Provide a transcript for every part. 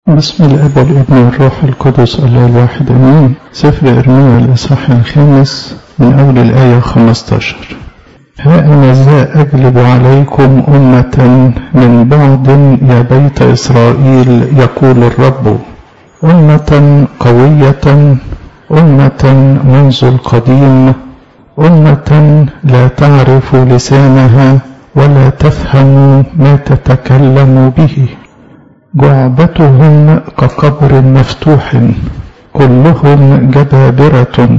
بسم الاب والابن والروح القدس الله الواحد امين سفر ارميا الاصحاح الخامس من اول الايه 15 ها انا ذا اجلب عليكم امه من بعض يا بيت اسرائيل يقول الرب امه قويه امه منذ القديم امه لا تعرف لسانها ولا تفهم ما تتكلم به جعبتهم كقبر مفتوح كلهم جبابرة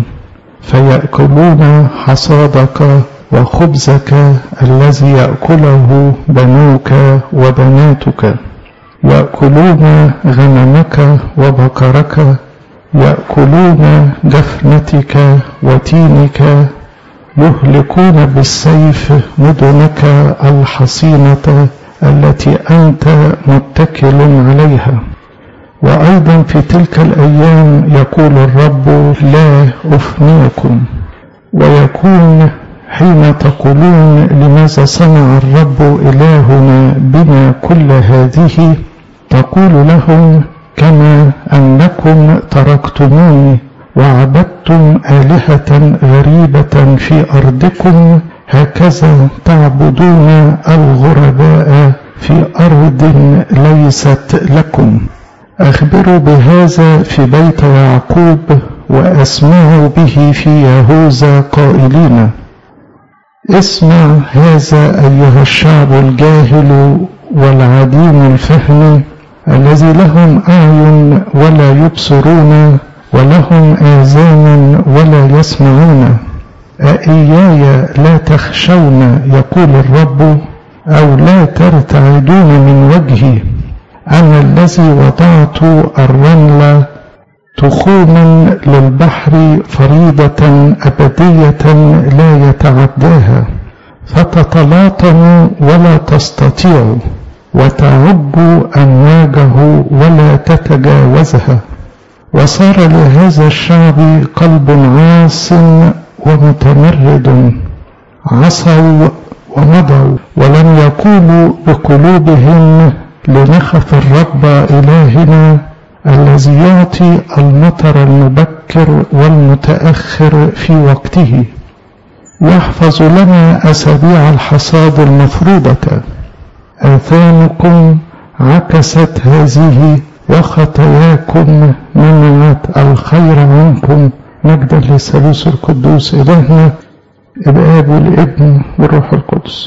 فيأكلون حصادك وخبزك الذي يأكله بنوك وبناتك يأكلون غنمك وبقرك يأكلون جفنتك وتينك يهلكون بالسيف مدنك الحصينة التي أنت متكل عليها وأيضا في تلك الأيام يقول الرب لا أفنيكم ويكون حين تقولون لماذا صنع الرب إلهنا بنا كل هذه تقول لهم كما أنكم تركتموني وعبدتم آلهة غريبة في أرضكم هكذا تعبدون الغرباء في أرض ليست لكم أخبروا بهذا في بيت يعقوب وأسمعوا به في يهوذا قائلين اسمع هذا أيها الشعب الجاهل والعديم الفهم الذي لهم أعين ولا يبصرون ولهم آذان ولا يسمعون أإياي لا تخشون يقول الرب أو لا ترتعدون من وجهي أنا الذي وضعت الرمل تخوما للبحر فريضة أبدية لا يتعداها فتتلاطم ولا تستطيع وتعج أمواجه ولا تتجاوزها وصار لهذا الشعب قلب عاص ومتمرد عصوا ومضوا ولم يقولوا بقلوبهم لنخف الرب إلهنا الذي يعطي المطر المبكر والمتأخر في وقته يحفظ لنا أسابيع الحصاد المفروضة آثامكم عكست هذه وخطاياكم منعت الخير عنكم مجدا للثالوث القدوس إلهنا الآب والابن والروح القدس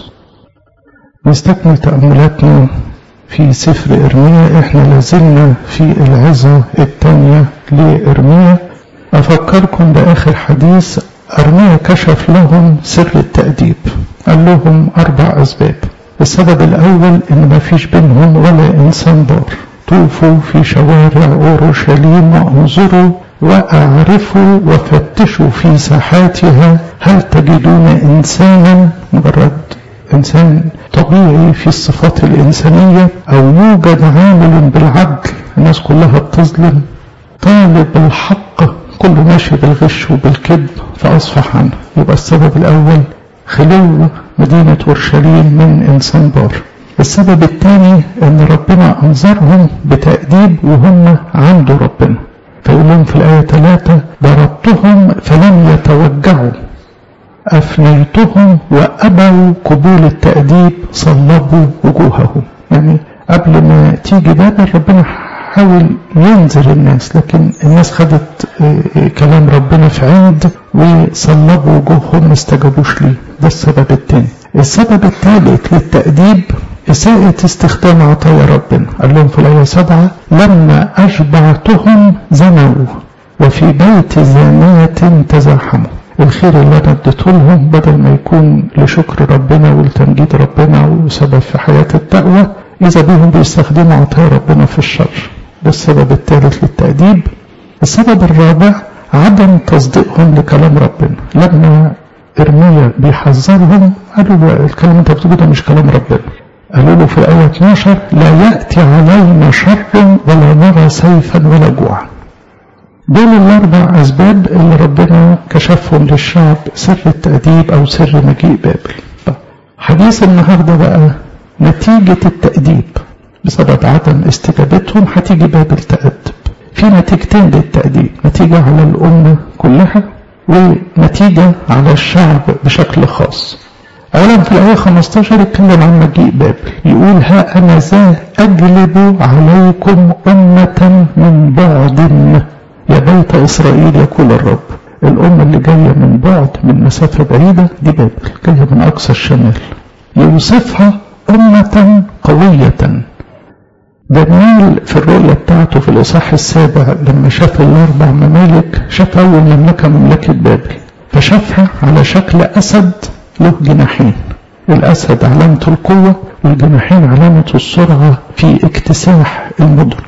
نستكمل تأملاتنا في سفر إرميا إحنا لازلنا في العظة الثانية لإرميا أفكركم بآخر حديث أرميا كشف لهم سر التأديب قال لهم أربع أسباب السبب الأول إن ما فيش بينهم ولا إنسان بار طوفوا في شوارع أورشليم وانظروا وأعرفوا وفتشوا في ساحاتها هل تجدون إنسانا مجرد إنسان طبيعي في الصفات الإنسانية أو يوجد عامل بالعدل الناس كلها بتظلم طالب الحق كله ماشي بالغش وبالكذب فأصفح عنه يبقى السبب الأول خلو مدينة أورشليم من إنسان بار السبب الثاني ان ربنا انظرهم بتأديب وهم عند ربنا فيقول لهم في الآية 3 ضربتهم فلم يتوجعوا أفنيتهم وأبوا قبول التأديب صلبوا وجوههم يعني قبل ما تيجي بابل ربنا حاول ينذر الناس لكن الناس خدت كلام ربنا في عند وصلبوا وجوههم ما استجابوش ليه ده السبب الثاني السبب الثالث للتأديب إساءة استخدام عطايا ربنا قال لهم في الآية سبعة لما أشبعتهم زنوا وفي بيت زانية تزاحموا الخير اللي أنا اديته لهم بدل ما يكون لشكر ربنا ولتمجيد ربنا وسبب في حياة التقوى إذا بهم بيستخدموا عطايا ربنا في الشر ده السبب الثالث للتأديب السبب الرابع عدم تصديقهم لكلام ربنا لما إرميا بيحذرهم قالوا له الكلام انت بتقوله ده مش كلام ربنا قالوا له في الآية 12 لا يأتي علينا شر ولا نرى سيفا ولا جوع دول الأربع أسباب اللي ربنا كشفهم للشعب سر التأديب أو سر مجيء بابل حديث النهاردة بقى نتيجة التأديب بسبب عدم استجابتهم هتيجي بابل تأدب في نتيجتين للتأديب نتيجة على الأمة كلها ونتيجة على الشعب بشكل خاص أولا في الآية 15 يتكلم عن مجيء بابل يقول ها أنا ذا أجلب عليكم أمة من بعد يا بيت إسرائيل يقول الرب الأمة اللي جاية من بعد من مسافة بعيدة دي بابل جاية من أقصى الشمال يوصفها أمة قوية دانيال في الرؤية بتاعته في الإصحاح السابع لما شاف الأربع ممالك شاف أول مملكة مملكة بابل فشافها على شكل أسد له جناحين الأسد علامة القوة والجناحين علامة السرعة في اكتساح المدن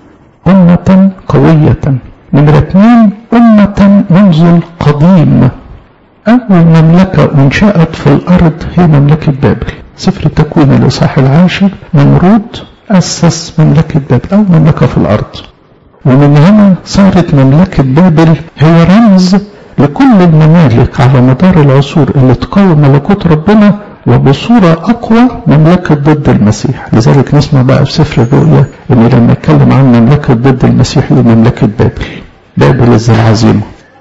أمة قوية نمرة اثنين أمة منذ القديم أول مملكة انشأت في الأرض هي مملكة بابل سفر التكوين الإصحاح العاشر نمرود أسس مملكة بابل أو مملكة في الأرض ومن هنا صارت مملكة بابل هي رمز لكل الممالك على مدار العصور اللي تقاوم ملكوت ربنا وبصورة أقوى مملكة ضد المسيح لذلك نسمع بقى في سفر الرؤيا إن لما يتكلم عن مملكة ضد المسيح هي مملكة بابل بابل العظيمة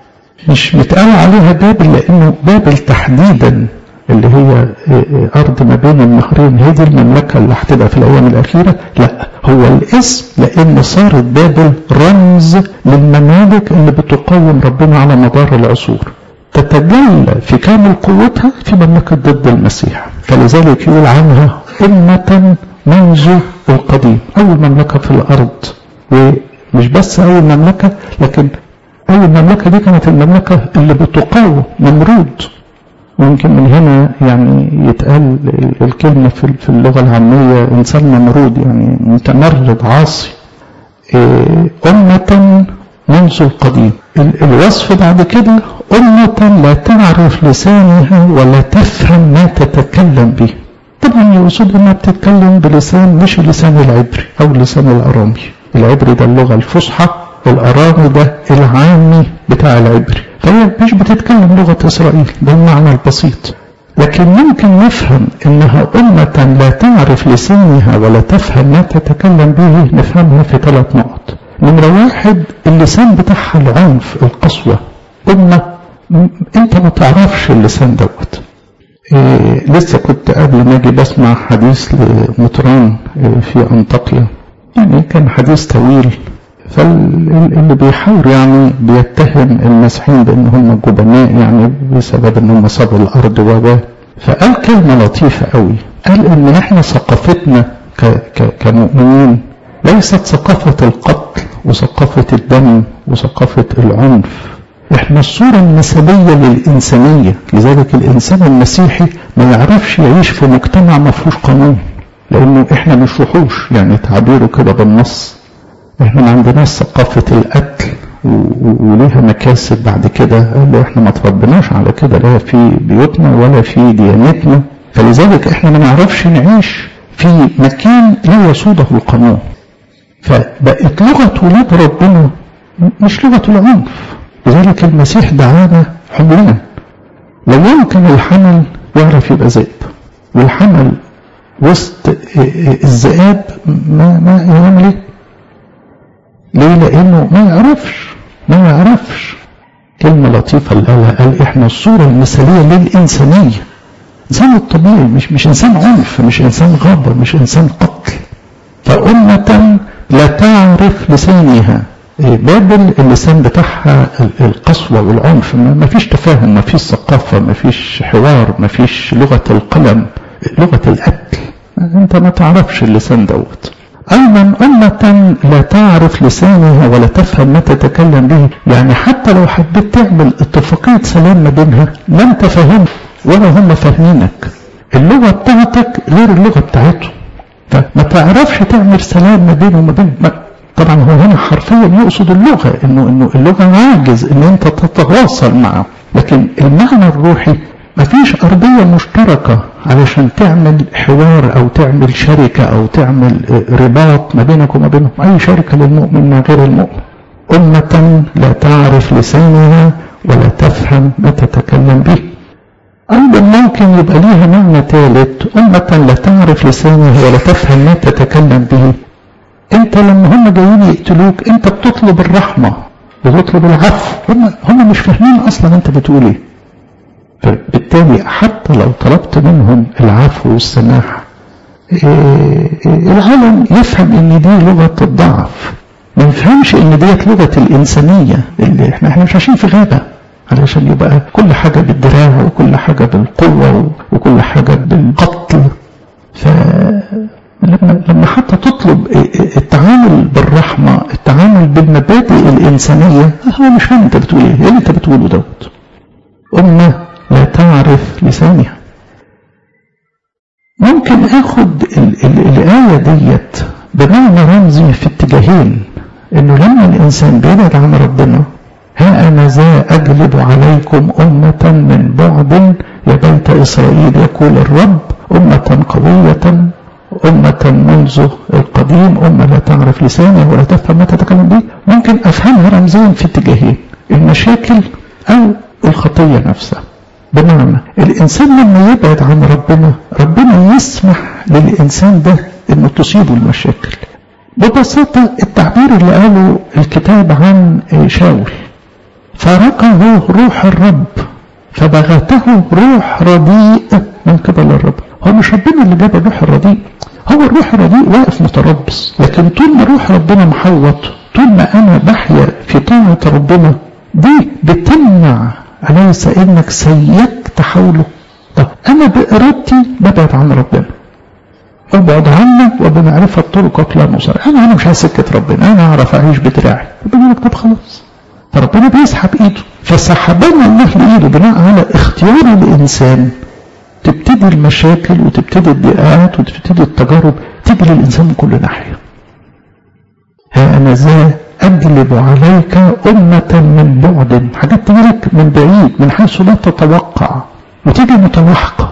مش متقال عليها بابل لأنه بابل تحديدا اللي هي أرض ما بين النهرين هي دي المملكة اللي هتبقى في الأيام الأخيرة لا هو الاسم لأن صارت بابل رمز للممالك اللي بتقاوم ربنا على مدار العصور تتجلى في كامل قوتها في مملكة ضد المسيح فلذلك يقول عنها أمة منذ القديم أول مملكة في الأرض ومش بس أول مملكة لكن أول مملكة دي كانت المملكة اللي بتقاوم نمرود ويمكن من هنا يعني يتقال الكلمة في اللغة العامية إنسان نمرود يعني متمرد عاصي أمة منذ القديم الوصف بعد كده أمة لا تعرف لسانها ولا تفهم ما تتكلم به طبعا يقصد انها بتتكلم بلسان مش اللسان العبري او لسان الارامي العبري ده اللغة الفصحى الارامي ده العامي بتاع العبري فهي مش بتتكلم لغة اسرائيل ده المعنى البسيط لكن ممكن نفهم انها امة لا تعرف لسانها ولا تفهم ما تتكلم به نفهمها في ثلاث نقط نمرة واحد اللسان بتاعها العنف القسوة أمة انت ما تعرفش اللسان دوت إيه لسه كنت قبل ما اجي بسمع حديث لمطران إيه في انطاكيا يعني كان حديث طويل فاللي بيحاول يعني بيتهم المسيحيين بان هم جبناء يعني بسبب ان هم صابوا الارض و فقال كلمه لطيفه قوي قال ان احنا ثقافتنا كمؤمنين ليست ثقافه القتل وثقافه الدم وثقافه العنف احنا الصورة النسبية للإنسانية لذلك الإنسان المسيحي ما يعرفش يعيش في مجتمع ما فيهوش قانون لأنه احنا مش وحوش يعني تعبيره كده بالنص احنا ما عندناش ثقافة القتل وليها مكاسب بعد كده قال له احنا ما تربناش على كده لا في بيوتنا ولا في ديانتنا فلذلك احنا ما نعرفش نعيش في مكان لا يسوده القانون فبقت لغة ولاد ربنا مش لغة العنف لذلك المسيح دعانا حملان لو يمكن الحمل يعرف يبقى ذئب والحمل وسط الذئاب ما ما يعمل ايه؟ ليه؟ لانه ما يعرفش ما يعرفش كلمة لطيفة اللي قالها قال احنا الصورة المثالية للإنسانية إنسان الطبيعي مش مش إنسان عنف مش إنسان غضب مش إنسان قتل فأمة لا تعرف لسانها بابل اللسان بتاعها القسوة والعنف ما فيش تفاهم ما فيش ثقافة ما فيش حوار ما فيش لغة القلم لغة القتل انت ما تعرفش اللسان دوت أيضا أمة لا تعرف لسانها ولا تفهم ما تتكلم به يعني حتى لو حبيت تعمل اتفاقية سلام ما بينها لا انت فاهم ولا هم فاهمينك اللغة بتاعتك غير اللغة بتاعتهم فما تعرفش تعمل سلام ما بينه وما بين طبعا هو هنا حرفيا يقصد اللغة انه انه اللغة عاجز ان انت تتواصل معه لكن المعنى الروحي مفيش أرضية مشتركة علشان تعمل حوار أو تعمل شركة أو تعمل رباط ما بينك وما بينهم أي شركة للمؤمن مع غير المؤمن أمة لا تعرف لسانها ولا تفهم ما تتكلم به أيضا ممكن يبقى ليها معنى ثالث أمة لا تعرف لسانها ولا تفهم ما تتكلم به أنت لما هم جايين يقتلوك أنت بتطلب الرحمة بتطلب العفو هم, هم مش فاهمين أصلا أنت بتقول إيه فبالتالي حتى لو طلبت منهم العفو والسماح العالم يفهم ان دي لغة الضعف ما يفهمش ان ديت لغة الانسانية اللي احنا احنا مش عايشين في غابة علشان يبقى كل حاجة بالدراع وكل حاجة بالقوة وكل حاجة بالقتل فلما لما حتى تطلب التعامل بالرحمة التعامل بالمبادئ الإنسانية هو مش فاهم انت بتقول ايه ايه اللي انت بتقوله دوت أمة لا تعرف لسانها ممكن اخد ال ال الآية ديت بمعنى رمزي في اتجاهين انه لما الانسان بيبعد عن ربنا ها انا ذا اجلب عليكم امة من بعد يا بيت اسرائيل يقول الرب امة قوية أمة منذ القديم أمة لا تعرف لسانه ولا تفهم ما تتكلم به ممكن أفهمها رمزيا في اتجاهين المشاكل أو الخطية نفسها بمعنى الإنسان لما يبعد عن ربنا ربنا يسمح للإنسان ده إنه تصيبه المشاكل ببساطة التعبير اللي قاله الكتاب عن شاول فرقه روح الرب فبغته روح رديء من قبل الرب هو مش ربنا اللي جاب الروح الرديء هو الروح الرديء واقف متربص لكن طول ما روح ربنا محوط طول ما انا بحيا في طاعة ربنا دي بتمنع أليس إنك سيكت حوله طب أنا بإرادتي ببعد عن ربنا ابعد عنه وبمعرفة طرقك لا مصر أنا أنا مش عايز سكة ربنا أنا أعرف أعيش بدراعي ربنا لك طب خلاص فربنا بيسحب إيده فسحبنا الله لإيده بناء على اختيار الإنسان تبتدي المشاكل وتبتدي الضيقات وتبتدي التجارب تيجي للإنسان من كل ناحية ها أنا ذا أجلب عليك أمة من بعد حاجات تجيلك من بعيد من حيث لا تتوقع وتيجي متلاحقة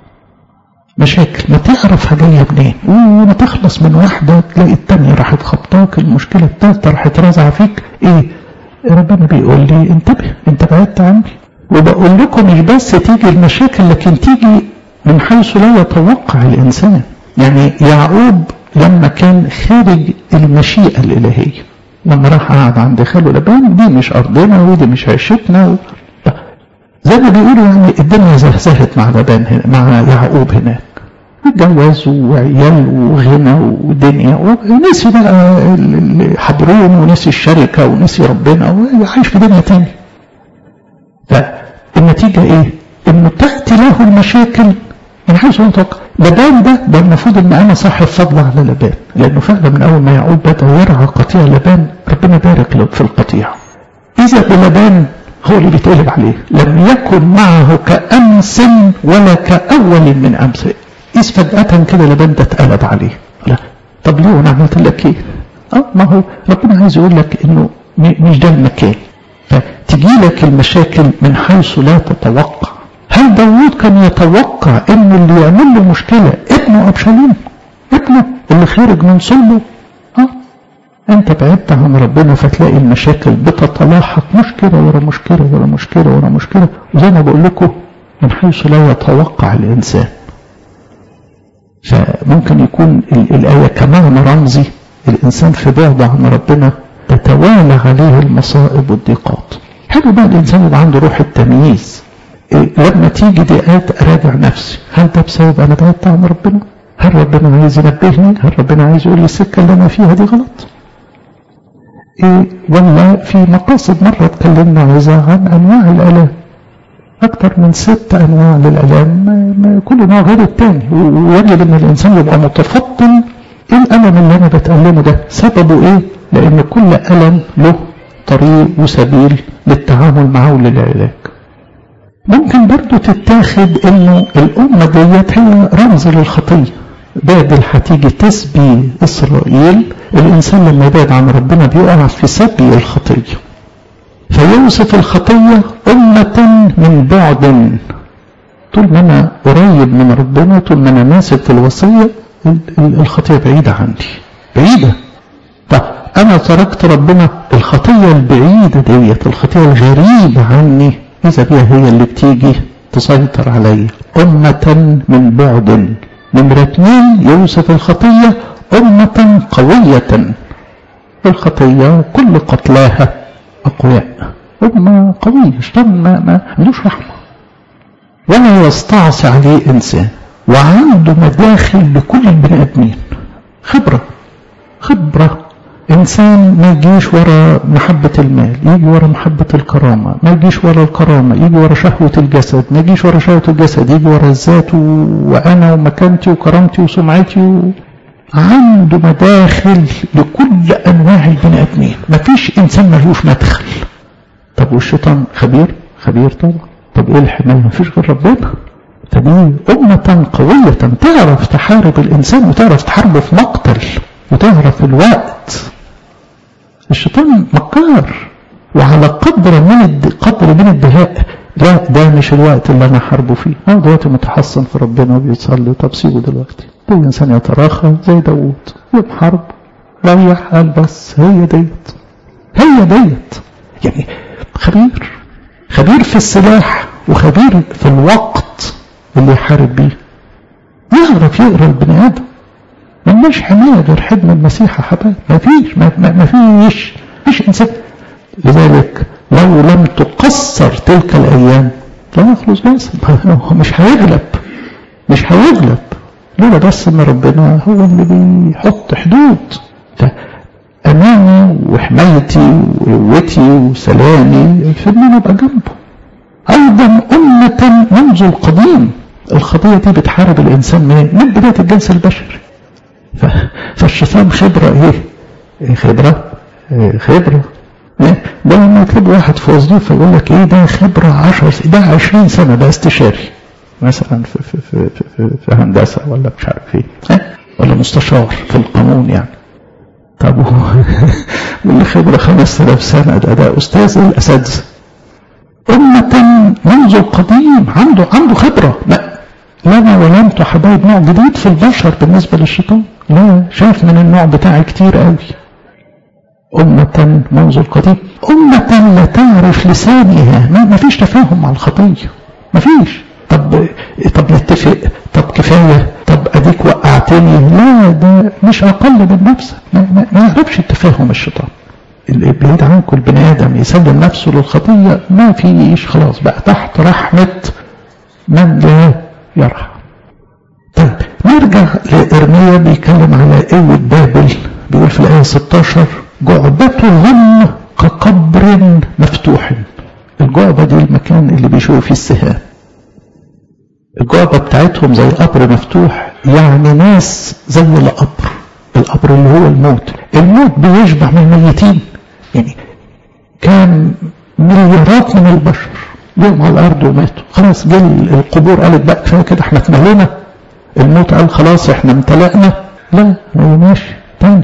مشاكل ما تعرف جاية منين وما تخلص من واحدة تلاقي التانية راحت خبطاك المشكلة التالتة راحت رازعة فيك ايه ربنا بيقول لي انتبه انت بعدت عني وبقول لكم مش بس تيجي المشاكل لكن تيجي من حيث لا يتوقع الإنسان يعني يعقوب لما كان خارج المشيئة الإلهية لما راح قعد عند خاله لبان دي مش أرضنا ودي مش عيشتنا و... زي ما بيقولوا يعني الدنيا زهزهت مع لبان هنا مع يعقوب هناك جواز وعيال وغنى ودنيا ونسي بقى حبرون ونسي الشركة ونسي ربنا وعايش في دنيا تاني فالنتيجة ايه انه تأتي له المشاكل من حيث يتوقع لبان ده ده المفروض ان انا صاحب فضل على لبان لانه فعلا من اول ما يعقوب بدا يرعى قطيع لبان ربنا بارك له في القطيع اذا بلبان هو اللي بيتقلب عليه لم يكن معه كامس ولا كاول من امس اذ فجاه كده لبان ده اتقلب عليه لا طب ليه وانا عملت لك ايه اه ما هو ربنا عايز يقول لك انه مش ده المكان فتجي لك المشاكل من حيث لا تتوقع هل داوود كان يتوقع ان اللي يعمل له مشكلة ابنه ابشالوم ابنه اللي خارج من صلبه اه انت بعدت عن ربنا فتلاقي المشاكل بتتلاحق مشكلة ورا مشكلة ورا مشكلة ورا مشكلة وزي ما بقول لكم من حيث لا يتوقع الانسان فممكن يكون الآية كمعنى رمزي الإنسان في بعد عن ربنا تتوالى عليه المصائب والضيقات حلو بقى الإنسان يبقى عنده روح التمييز إيه لما تيجي ضيقات أراجع نفسي هل ده بسبب أنا بعدت عن ربنا هل ربنا عايز ينبهني هل ربنا عايز يقول لي السكة اللي أنا فيها دي غلط إيه ولا في مقاصد مرة اتكلمنا عن أنواع الآلام أكثر من ست أنواع للآلام كل نوع غير الثاني ويجب أن الإنسان يبقى متفطن إيه الألم اللي أنا بتألمه ده سببه إيه لأن كل ألم له طريق وسبيل للتعامل معه وللعلاج ممكن برضو تتاخد انه الامة ديت هي رمز للخطية بادل هتيجي تسبي اسرائيل الانسان لما يبعد عن ربنا بيقع في سبي الخطية فيوصف الخطية أمة من بعد طول ما أنا قريب من ربنا طول ما أنا ماسك في الوصية الخطية بعيدة عني بعيدة طب أنا تركت ربنا الخطية البعيدة ديت الخطية الغريبة عني إذا بيها هي اللي بتيجي تسيطر علي أمة من بعد نمرة اتنين يوسف الخطية أمة قوية الخطية كل قتلاها أقوياء أمة قوية شيطان ما ما عندوش رحمة ولا يستعصي عليه إنسان وعنده مداخل لكل البني آدمين خبرة خبرة إنسان ما يجيش ورا محبة المال يجي ورا محبة الكرامة ما يجيش ورا الكرامة يجي ورا شهوة الجسد ما يجيش ورا شهوة الجسد يجي ورا الذات وأنا ومكانتي وكرامتي وسمعتي و... عنده مداخل لكل أنواع البني آدمين ما فيش إنسان ملهوش مدخل طب والشيطان خبير خبير طبعا طب إيه الحماية ما فيش غير ربنا فدي أمة قوية تعرف تحارب الإنسان وتعرف تحاربه في مقتل وتعرف الوقت الشيطان مكار وعلى قدر من الد... قدر من الدهاء لا ده مش الوقت اللي انا حاربه فيه هو دلوقتي متحصن في ربنا وبيصلي طب سيبه دلوقتي ده الانسان يتراخى زي داوود يوم حرب ريح قال بس هي ديت هي ديت يعني خبير خبير في السلاح وخبير في الوقت اللي يحارب بيه يعرف يقرا البني ادم ملناش حماية غير حضن المسيح يا حبايب ما فيش ما, ما, ما فيش فيش إنسان لذلك لو لم تقصر تلك الأيام لا يخلص بس هو مش هيغلب مش هيغلب لولا بس ان ربنا هو اللي بيحط حدود فأماني وحمايتي وقوتي وسلامي في ان انا ابقى جنبه ايضا أمة منذ القديم الخطية دي بتحارب الإنسان من من بداية الجنس البشري فالشيطان خبرة ايه خبرة إيه خبرة إيه؟ ده لما يطلب واحد في وظيفة يقول لك ايه ده خبرة عشر ده عشرين سنة ده استشاري مثلا في, في, في, في, في هندسة ولا مش عارف ايه إيه؟ ولا مستشار في القانون يعني طب واللي خبرة خمس آلاف سنة ده ده أستاذ الأساتذة أمة منذ القديم عنده عنده خبرة لا لنا ولمت حبايب نوع جديد في البشر بالنسبة للشيطان لا شاف من النوع بتاعي كتير قوي أمة منذ القديم أمة لا تعرف لسانها ما, ما فيش تفاهم مع الخطية ما فيش طب طب نتفق طب كفاية طب أديك وقعتني لا ده مش أقل من نفسك ما, ما, ما يعرفش التفاهم الشيطان اللي بعيد عنكم البني آدم يسلم نفسه للخطية ما فيش خلاص بقى تحت رحمة من لا يرحم طيب نرجع لإرميا بيتكلم على قوة بابل بيقول في الآية 16 جعبتهم كقبر مفتوح الجعبة دي المكان اللي بيشوفوا فيه السهام الجعبة بتاعتهم زي قبر مفتوح يعني ناس زي القبر القبر اللي هو الموت الموت بيشبع من الميتين يعني كان مليارات من البشر جم على الارض وماتوا خلاص جه القبور قالت بقى كفايه كده احنا اتملينا الموت قال خلاص احنا امتلأنا لا هو ماشي تاني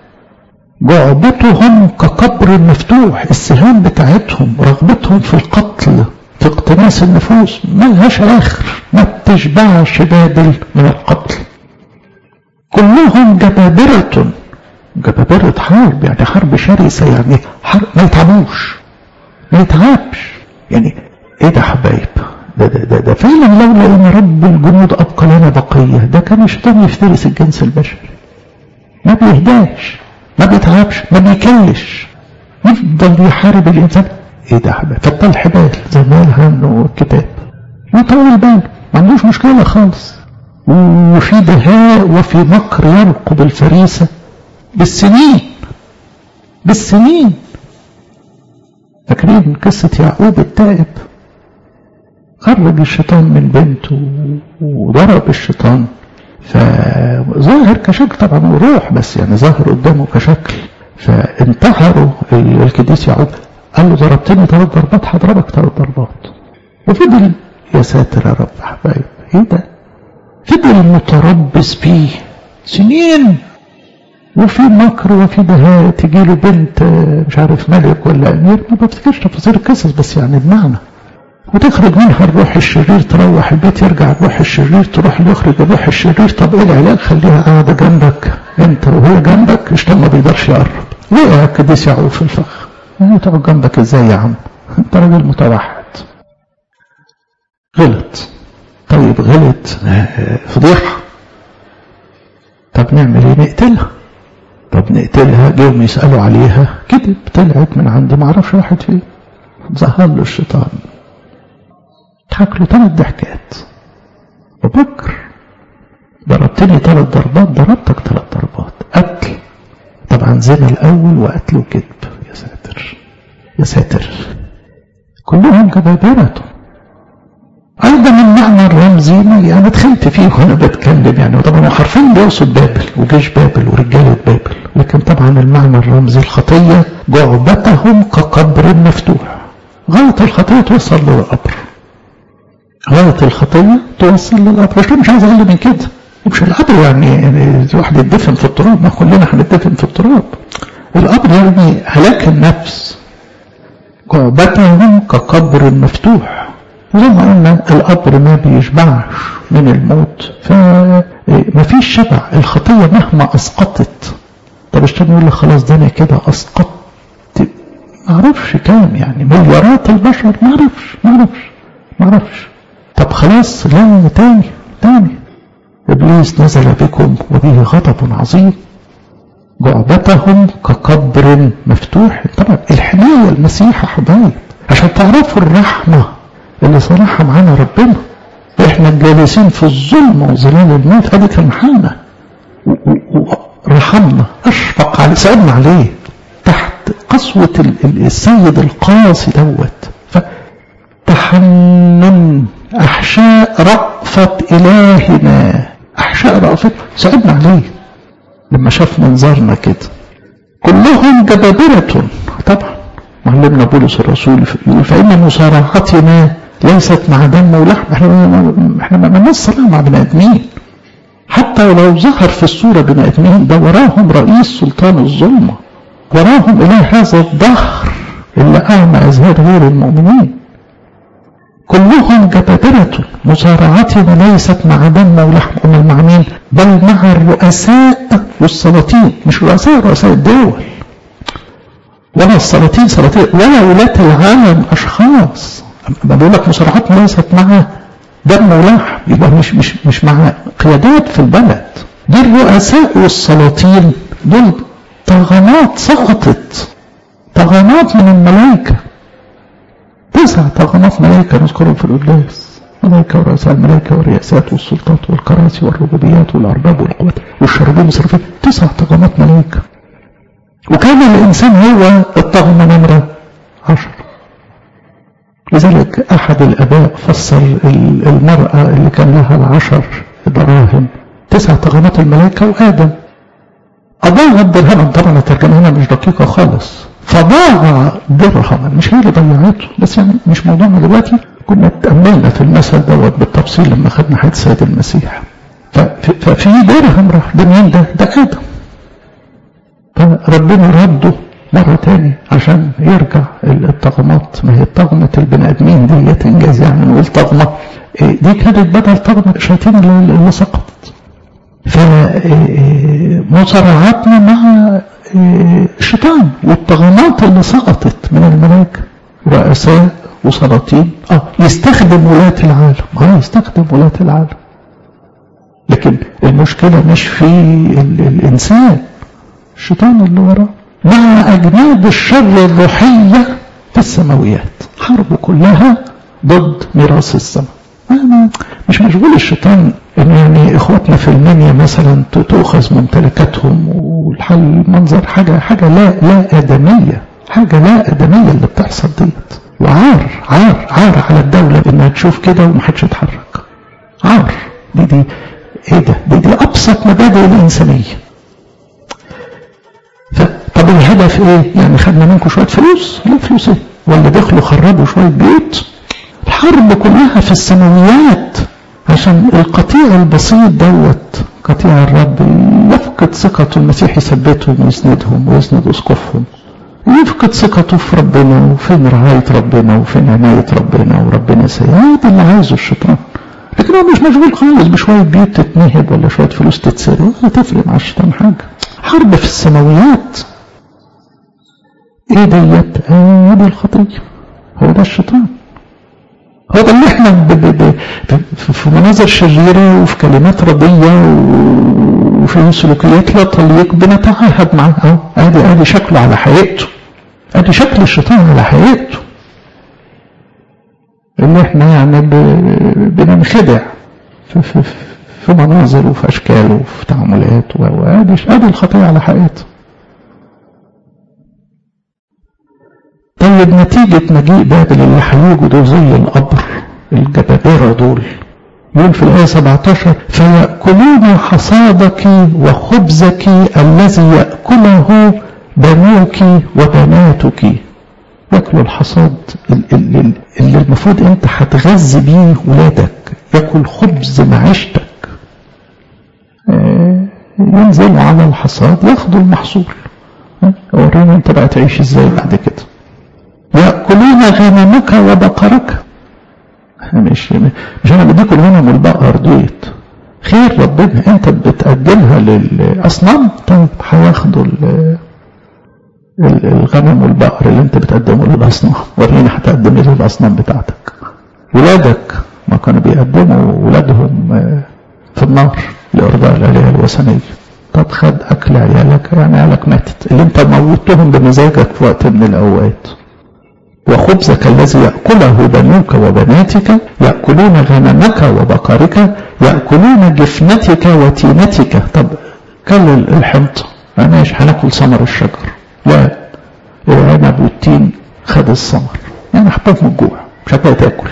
جعبتهم كقبر مفتوح السهام بتاعتهم رغبتهم في القتل في اقتناص النفوس ملهاش اخر ما بتشبعش بابل من القتل كلهم جبابرة جبابرة حرب يعني حرب شرسة يعني حرب ما يتعبوش ما يتعبش يعني ايه ده حبايب ده, ده, ده, ده فعلا لولا ان رب الجنود ابقى لنا بقية ده كان الشيطان يفترس الجنس البشري ما بيهداش ما بيتعبش ما بيكلش يفضل يحارب الانسان ايه ده حبايب فطل حبال زي ما قال عنه الكتاب وطول باله ما عندوش مشكلة خالص وفي دهاء وفي مكر يرقب الفريسة بالسنين بالسنين فاكرين قصة يعقوب التائب خرج الشيطان من بنته وضرب الشيطان فظاهر كشكل طبعا وروح بس يعني ظاهر قدامه كشكل فانتحروا القديس يعقوب قال له ضربتني ثلاث ضربات هضربك ثلاث ضربات وفضل يا ساتر يا رب حبايب ايه ده فضل متربص بيه سنين وفي مكر وفي دهاء تجي له بنت مش عارف ملك ولا امير ما بفتكرش تفاصيل القصص بس يعني المعنى وتخرج منها الروح الشرير تروح البيت يرجع الروح الشرير تروح يخرج الروح الشرير طب ايه العلاج خليها قاعده جنبك انت وهي جنبك الشيطان ما بيقدرش يقرب وقع القديس يعقوب في الفخ يعني تقعد جنبك ازاي يا عم انت راجل متوحد غلط طيب غلط فضيحة طب نعمل ايه نقتلها طب نقتلها جيهم يسألوا عليها كذب طلعت من عند معرفش راحت فين ظهر له الشيطان ضحك له ثلاث ضحكات وبكر ضربتني ثلاث ضربات ضربتك ثلاث ضربات قتل طبعا زنا الاول وقتل وكذب يا ساتر يا ساتر كلهم جبابرة ايضا المعنى الرمزي انا دخلت فيه وانا بتكلم يعني طبعا حرفيا بيقصد بابل وجيش بابل ورجاله بابل لكن طبعا المعنى الرمزي الخطيه جعبتهم كقبر مفتوح غايه الخطيه توصل للقبر غايه الخطيه توصل للقبر مش مش عايز اقل من كده مش القبر يعني, يعني واحد يدفن في التراب ما كلنا هندفن في التراب القبر يعني هلاك النفس جعبتهم كقبر مفتوح زي ما قلنا القبر ما بيشبعش من الموت فما فيش شبع الخطية مهما أسقطت طب الشيطان يقول لك خلاص ده أنا كده أسقطت ما أعرفش كام يعني مليارات البشر ما أعرفش ما أعرفش ما أعرفش طب خلاص لا تاني تاني إبليس نزل بكم وبه غضب عظيم جعبتهم كقبر مفتوح طبعا الحماية المسيح يا حبايب عشان تعرفوا الرحمة اللي صراحة معانا ربنا احنا الجالسين في الظلم وظلال الموت ادي كان حالنا ورحمنا اشفق عليه سألنا عليه تحت قسوة السيد القاسي دوت فتحنن احشاء رأفة الهنا احشاء رأفة سألنا عليه لما شاف منظرنا كده كلهم جبابرة طبعا معلمنا بولس الرسول يقول فإن مصارعتنا ليست مع دم ولحم احنا احنا ما بنص صراع مع بني ادمين حتى ولو ظهر في الصورة بني ادمين ده وراهم رئيس سلطان الظلمة وراهم إله هذا الظهر اللي أعمى أزهار غير المؤمنين كلهم جبابرة مصارعتنا ليست مع دم ولحم أمال مع مين بل مع الرؤساء والسلاطين مش رؤساء رؤساء الدول ولا السلاطين سلاطين ولا ولاة العالم أشخاص ما بقول لك مصارعتنا ليست مع دم ولحم يبقى مش مش مش مع قيادات في البلد دي الرؤساء والسلاطين دول طغمات سقطت طغمات من الملائكة تسع طغمات ملائكة نذكرهم في القداس ملائكة ورؤساء الملائكة والرئاسات والسلطات والكراسي والربوبيات والأرباب والقوات والشربين والصرفين تسع طغمات ملائكة وكان الإنسان هو الطغمة نمرة عشر لذلك أحد الأباء فسر المرأة اللي كان لها العشر دراهم تسع طغمات الملائكة وآدم أضاعت درهما طبعا الترجمة هنا مش دقيقة خالص فضاع درهما مش هي اللي ضيعته بس يعني مش موضوعنا دلوقتي كنا تأملنا في المثل دوت بالتفصيل لما خدنا حياة سيد المسيح ففي درهم راح ده مين ده؟ ده آدم فربنا رده مرة تاني عشان يرجع الطغمات ما هي طغمة البني آدمين دي تنجز يعني نقول طغمة دي كانت بدل طغمة الشياطين اللي سقطت فمصارعاتنا مع الشيطان والطغمات اللي سقطت من الملائكة رؤساء وسلاطين اه يستخدم ولاة العالم اه يستخدم ولاة العالم لكن المشكلة مش في الإنسان الشيطان اللي وراه مع أجناد الشر الروحية في السماويات حرب كلها ضد ميراث السماء مش مشغول الشيطان ان يعني اخواتنا في المنيا مثلا تؤخذ ممتلكاتهم والحل منظر حاجه حاجه لا لا ادميه حاجه لا ادميه اللي بتحصل ديت وعار عار عار على الدوله انها تشوف كده ومحدش يتحرك عار دي دي ايه ده دي, دي ابسط مبادئ الانسانيه طب الهدف ايه يعني خدنا منكم شويه فلوس لا فلوس ايه ولا دخلوا خربوا شويه بيوت الحرب كلها في السماويات عشان القطيع البسيط دوت قطيع الرب يفقد ثقته المسيح يثبتهم ويسندهم ويسند اسقفهم يفقد ثقته في ربنا وفين رعاية ربنا وفين عناية ربنا وربنا سيد ده اللي عايزه الشيطان لكن هو مش مشغول خالص بشوية بيوت تتنهب ولا شوية فلوس تتسرق ولا تفرق مع الشيطان حاجة حرب في السماويات ايه ديت؟ اه دي الخطية هو ده الشيطان هو ده اللي احنا ب ب ب في مناظر شريرة وفي كلمات رضية وفي سلوكيات لا تليق بنتعاهد معاه ادي ادي شكله على حقيقته ادي شكل الشيطان على حقيقته اللي احنا يعني بننخدع في, في, في مناظر وفي اشكال وفي تعاملات وادي ادي الخطيه على حقيقته طيب نتيجة مجيء بابل اللي هيجوا دول زي القبر الجبابرة دول يقول في الآية 17 فيأكلون حصادك وخبزك الذي يأكله بنوك وبناتك ياكلوا الحصاد اللي المفروض انت هتغذي بيه ولادك ياكل خبز معيشتك ينزلوا على الحصاد ياخدوا المحصول ورينا انت بقى تعيش ازاي بعد كده يأكلون غنمك وبقرك مش مش انا بديك الغنم والبقر ديت خير ربنا انت بتقدمها للاصنام طيب هياخدوا الغنم والبقر اللي انت بتقدمه للاصنام ورينا هتقدم ايه للاصنام بتاعتك ولادك ما كانوا بيقدموا ولادهم في النار لارضاء الالهه الوثنيه طب خد اكل عيالك يعني عيالك ماتت اللي انت موتهم بمزاجك في وقت من الاوقات وخبزك الذي يأكله بنوك وبناتك يأكلون غنمك وبقرك يأكلون جفنتك وتينتك طب كل الحنطة ماشي هناكل ثمر الشجر لا العنب والتين خد الثمر يعني حبوب من الجوع مش هتلاقي تاكل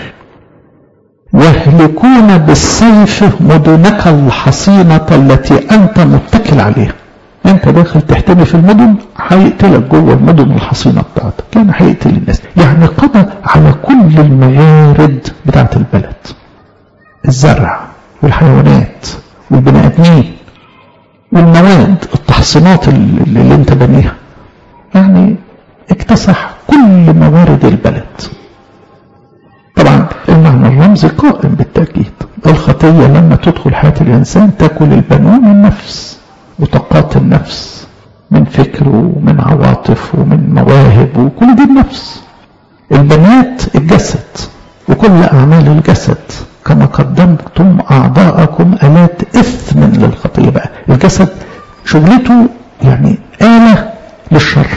يهلكون بالسيف مدنك الحصينة التي أنت متكل عليها انت داخل تحتمي في المدن هيقتلك جوه المدن الحصينه بتاعتك يعني هيقتل الناس يعني قضى على كل الموارد بتاعت البلد الزرع والحيوانات والبني ادمين والمواد التحصينات اللي, اللي انت بنيها يعني اكتسح كل موارد البلد طبعا المعنى الرمزي قائم بالتأكيد الخطية لما تدخل حياة الإنسان تاكل البنون النفس وطاقات النفس من فكر ومن عواطف ومن مواهب وكل دي النفس البنات الجسد وكل أعمال الجسد كما قدمتم أعضاءكم آلات إثم للخطية بقى الجسد شغلته يعني آلة للشر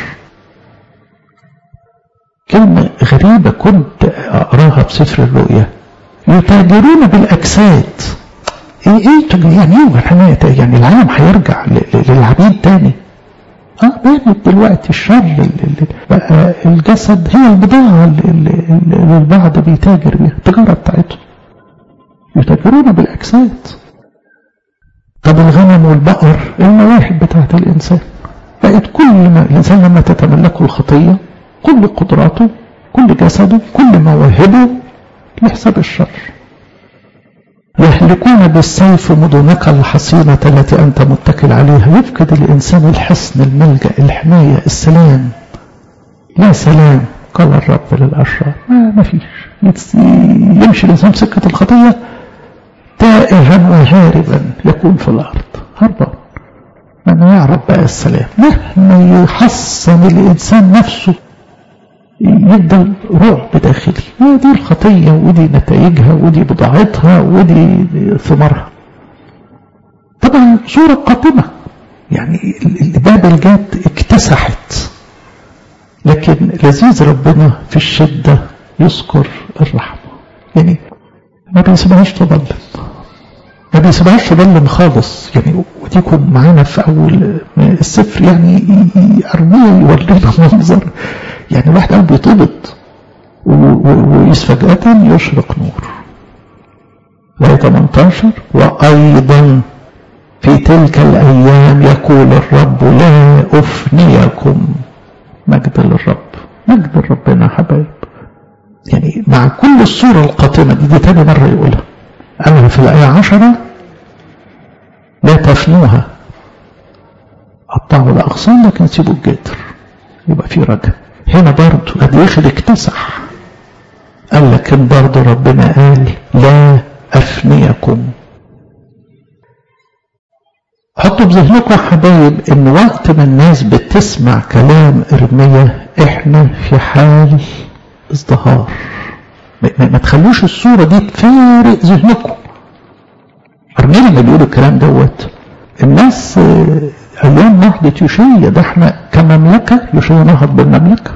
كلمة غريبة كنت أقراها في سفر الرؤيا يتاجرون بالأجساد ايه ايه يعني ايه يعني العالم هيرجع للعبيد تاني اه بانت دلوقتي الشر اللي بقى الجسد هي البضاعة اللي, اللي البعض بيتاجر بيها التجارة بتاعتهم يتاجرون بالأجساد طب الغنم والبقر المواهب بتاعت الإنسان بقت كل ما الإنسان لما تتملكه الخطية كل قدراته كل جسده كل مواهبه لحساب الشر يهلكون بالسيف مدنك الحصينة التي أنت متكل عليها يفقد الإنسان الحصن الملجأ الحماية السلام لا سلام قال الرب للأشرار ما ما فيش يمشي الإنسان سكة الخطية تائها وهاربا يكون في الأرض هربان من يعرف بقى السلام مهما يحصن الإنسان نفسه يفضل رعب داخلي ودي الخطية ودي نتائجها ودي بضاعتها ودي ثمارها طبعا صورة قاتمة يعني بابل جت اكتسحت لكن لذيذ ربنا في الشدة يذكر الرحمة يعني ما بيسيبهاش تظلم ما بيسيبهاش تظلم خالص يعني وديكم معانا في أول السفر يعني أرمية يورينا منظر يعني الواحد قلبه يطبط وفجأة يشرق نور وآية 18 وأيضا في تلك الأيام يقول الرب لا أفنيكم مجد للرب مجد لربنا يا حبايب يعني مع كل الصورة القاتمة دي دي تاني مرة يقولها أما في الآية عشرة لا تفنوها قطعوا الأغصان لكن سيبوا الجدر يبقى في رجع هنا برضه قد ياخد اكتسح قال لكن برضه ربنا قال لا أفنيكم حطوا بذهنكم يا حبايب ان وقت ما الناس بتسمع كلام ارميا احنا في حال ازدهار ما تخلوش الصورة دي تفارق ذهنكم أرميل لما بيقول الكلام دوت الناس أيام نهضة يوشيا ده احنا كمملكة يوشيا نهض بالمملكة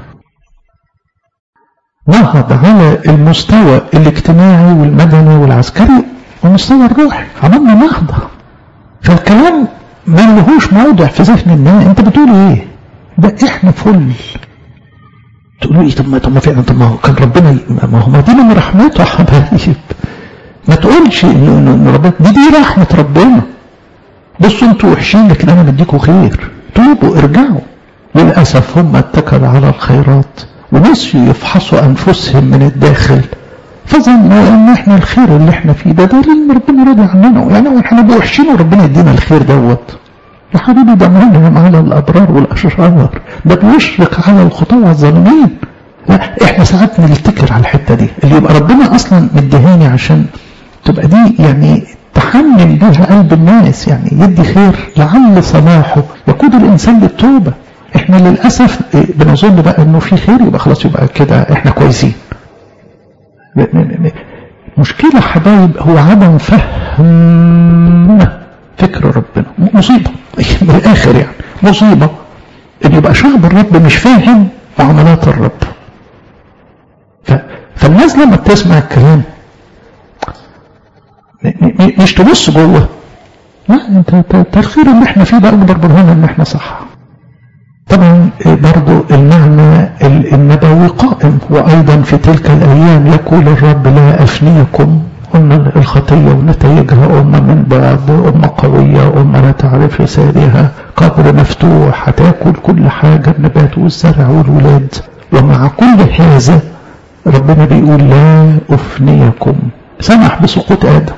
نهض على المستوى الاجتماعي والمدني والعسكري والمستوى الروحي عملنا نهضة فالكلام ما لهوش موضع في ذهن الناس انت بتقول ايه ده احنا فل تقولوا ايه طب ما طب ما فعلا طب ما هو كان ربنا ما هو ما دي من رحمته يا حبايب ما تقولش ان ان ربنا دي دي رحمه ربنا بصوا انتوا وحشين لكن انا بديكوا خير توبوا ارجعوا للاسف هم اتكلوا على الخيرات ونسيوا يفحصوا انفسهم من الداخل فظنوا ان احنا الخير اللي احنا فيه ده ده اللي ربنا راضي عننا يعني احنا نبقى وحشين وربنا يدينا الخير دوت يا حبيبي ده منعم على الابرار والاشرار ده بيشرق على الخطاه والظالمين لا احنا ساعات نفتكر على الحته دي اللي يبقى ربنا اصلا مديهاني عشان تبقى دي يعني تحمل بها قلب الناس يعني يدي خير لعل صلاحه يقود الانسان للتوبه احنا للاسف بنظن بقى انه في خير يبقى خلاص يبقى كده احنا كويسين مشكله حبايب هو عدم فهم فكر ربنا مصيبه من الاخر يعني مصيبه ان يبقى شعب الرب مش فاهم معاملات الرب ف... فالناس لما بتسمع الكلام مش تبص جوه لا انت الخير اللي احنا فيه ده اكبر برهان ان احنا صح طبعا برضو المعنى النبوي قائم وايضا في تلك الايام يقول الرب لا افنيكم قلنا الخطيه ونتائجها امه من بعض امه قويه امه لا تعرف رسالها قبر مفتوح هتاكل كل حاجه النبات والزرع والولاد ومع كل هذا ربنا بيقول لا افنيكم سمح بسقوط ادم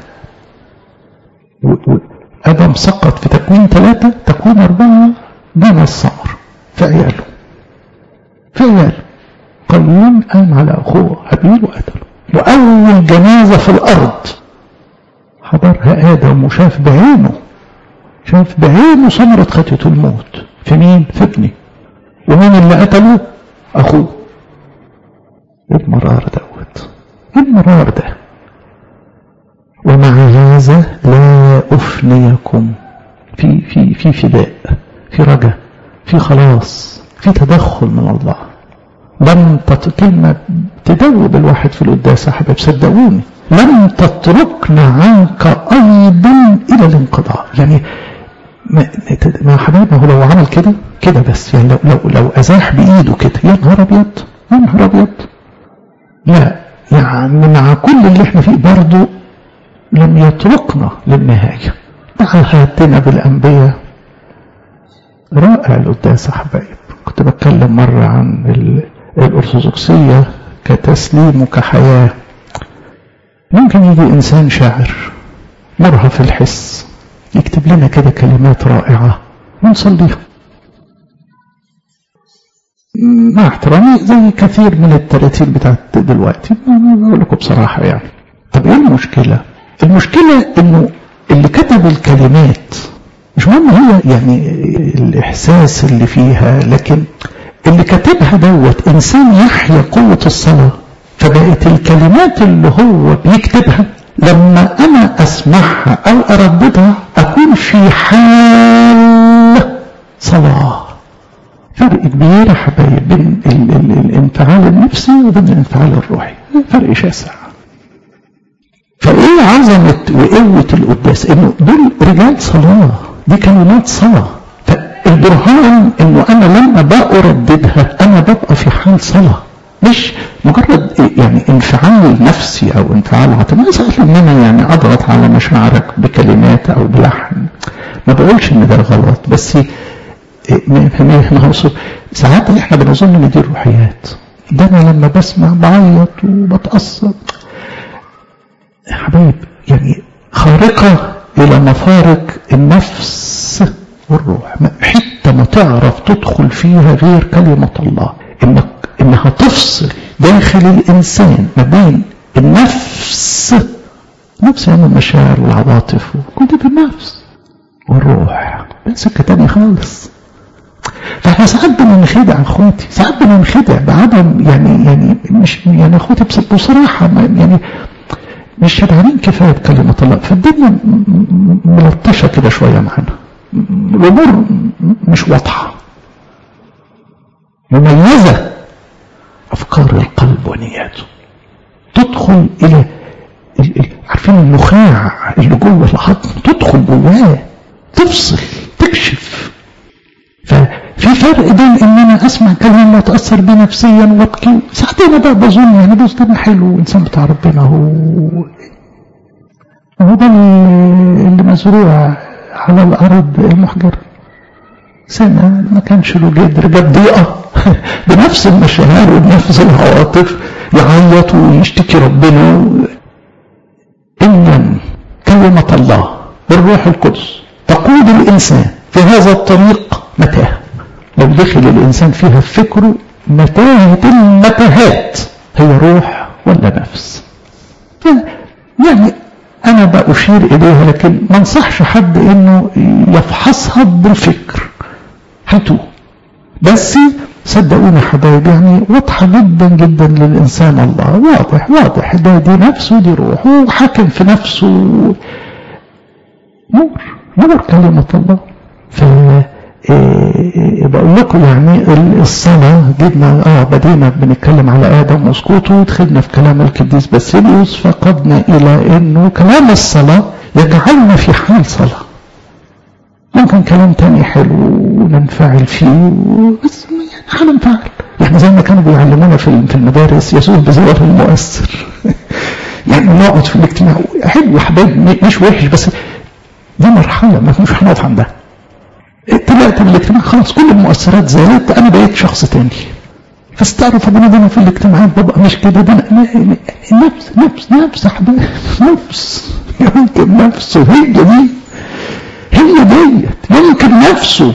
ادم سقط في تكوين ثلاثه تكوين اربعه بنى الثمر في عياله في عياله قايين قام على اخوه هابيل وقتله واول جنازه في الارض حضرها ادم وشاف بعينه شاف بعينه ثمرة خطية الموت في مين؟ في ابني ومين اللي قتله؟ اخوه ايه المرار دوت ايه المرار ده ومع هذا لا افنيكم في في في فداء في رجاء في خلاص في تدخل من الله لم تت... كلمة تدوب الواحد في القداس يا حبايب صدقوني لم تتركنا عنك أيضا إلى الانقضاء يعني ما ما حبايب ما هو لو عمل كده كده بس يعني لو لو لو أزاح بإيده كده يا نهار أبيض يا نهار أبيض لا يعني مع كل اللي احنا فيه برضه لم يتركنا للنهاية تعهدتنا بالأنبياء رائع القداس يا حبايب كنت بتكلم مرة عن الأرثوذكسية كتسليم وكحياة ممكن يجي إنسان شاعر مرهف الحس يكتب لنا كده كلمات رائعة ونصليها مع احترامي زي كثير من التراتيل بتاعت دلوقتي بقول لكم بصراحة يعني طب ايه المشكلة المشكلة انه اللي كتب الكلمات مش مهم هي يعني الإحساس اللي فيها لكن اللي كاتبها دوت إنسان يحيا قوة الصلاة فبقت الكلمات اللي هو بيكتبها لما أنا أسمعها أو أرددها أكون في حال صلاة فرق كبير يا حبايب بين ال ال الانفعال النفسي وبين الانفعال الروحي فرق شاسع فايه عظمه وقوه القداس انه دول رجال صلاه دي كلمات صلاة فالبرهان انه انا لما بأرددها انا ببقى في حال صلاة مش مجرد يعني انفعال نفسي او انفعال عاطفي سهل ان انا يعني اضغط على مشاعرك بكلمات او بلحن ما بقولش ان ده غلط بس ما هو ساعات احنا بنظن ان دي روحيات ده انا لما بسمع بعيط وبتأثر يا حبايب يعني خارقة إلى مفارق النفس والروح حتى ما تعرف تدخل فيها غير كلمة الله إنك إنها تفصل داخل الإنسان ما بين النفس نفس يعني المشاعر والعواطف وكل بالنفس والروح سكة تانية خالص احنا ساعات بننخدع اخواتي ساعات بننخدع بعدم يعني يعني مش يعني اخواتي بصراحه يعني مش شبعانين كفايه بكلمه الله فالدنيا ملطشه كده شويه معانا الامور مش واضحه مميزه افكار القلب ونياته تدخل الى عارفين النخاع اللي جوه العظم تدخل جواه تفصل تكشف ففي فرق بين ان انا اسمع كلام واتاثر بيه نفسيا وابكي ساعات انا بقى بظن يعني بص ده انا حلو انسان بتاع ربنا هو هو ده اللي مزروع على الارض المحجره سنة ما كانش له جدر جاب ضيقة بنفس المشاعر وبنفس العواطف يعيط ويشتكي ربنا إن كلمة الله بالروح القدس تقود الإنسان في هذا الطريق متاهة لو دخل الإنسان فيها فكره متاهة المتاهات هي روح ولا نفس يعني أنا بأشير إليها لكن ما انصحش حد إنه يفحصها بالفكر هاتوه بس صدقوني حبايبي يعني واضحة جدا جدا للإنسان الله واضح واضح ده دي نفسه دي روحه وحاكم في نفسه نور نور كلمة الله ف بقول لكم يعني الصلاة جبنا اه بدينا بنتكلم على آدم وسقوطه ودخلنا في كلام القديس باسيليوس فقدنا إلى إنه كلام الصلاة يجعلنا في حال صلاة ممكن كلام تاني حلو وننفعل فيه بس يعني هننفعل يعني زي ما كانوا بيعلمونا في في المدارس يسوع بزيارة المؤثر يعني نقعد في الاجتماع حلو يا حبايبي مش وحش بس دي مرحلة ما مش هنقف عندها طلعت من الاجتماع خلاص كل المؤثرات زادت انا بقيت شخص تاني فاستعرف ان انا في الاجتماعات ببقى مش كده ده نفس نفس نفس احباب نفس يمكن نفسه هي دي هي ديت يمكن نفسه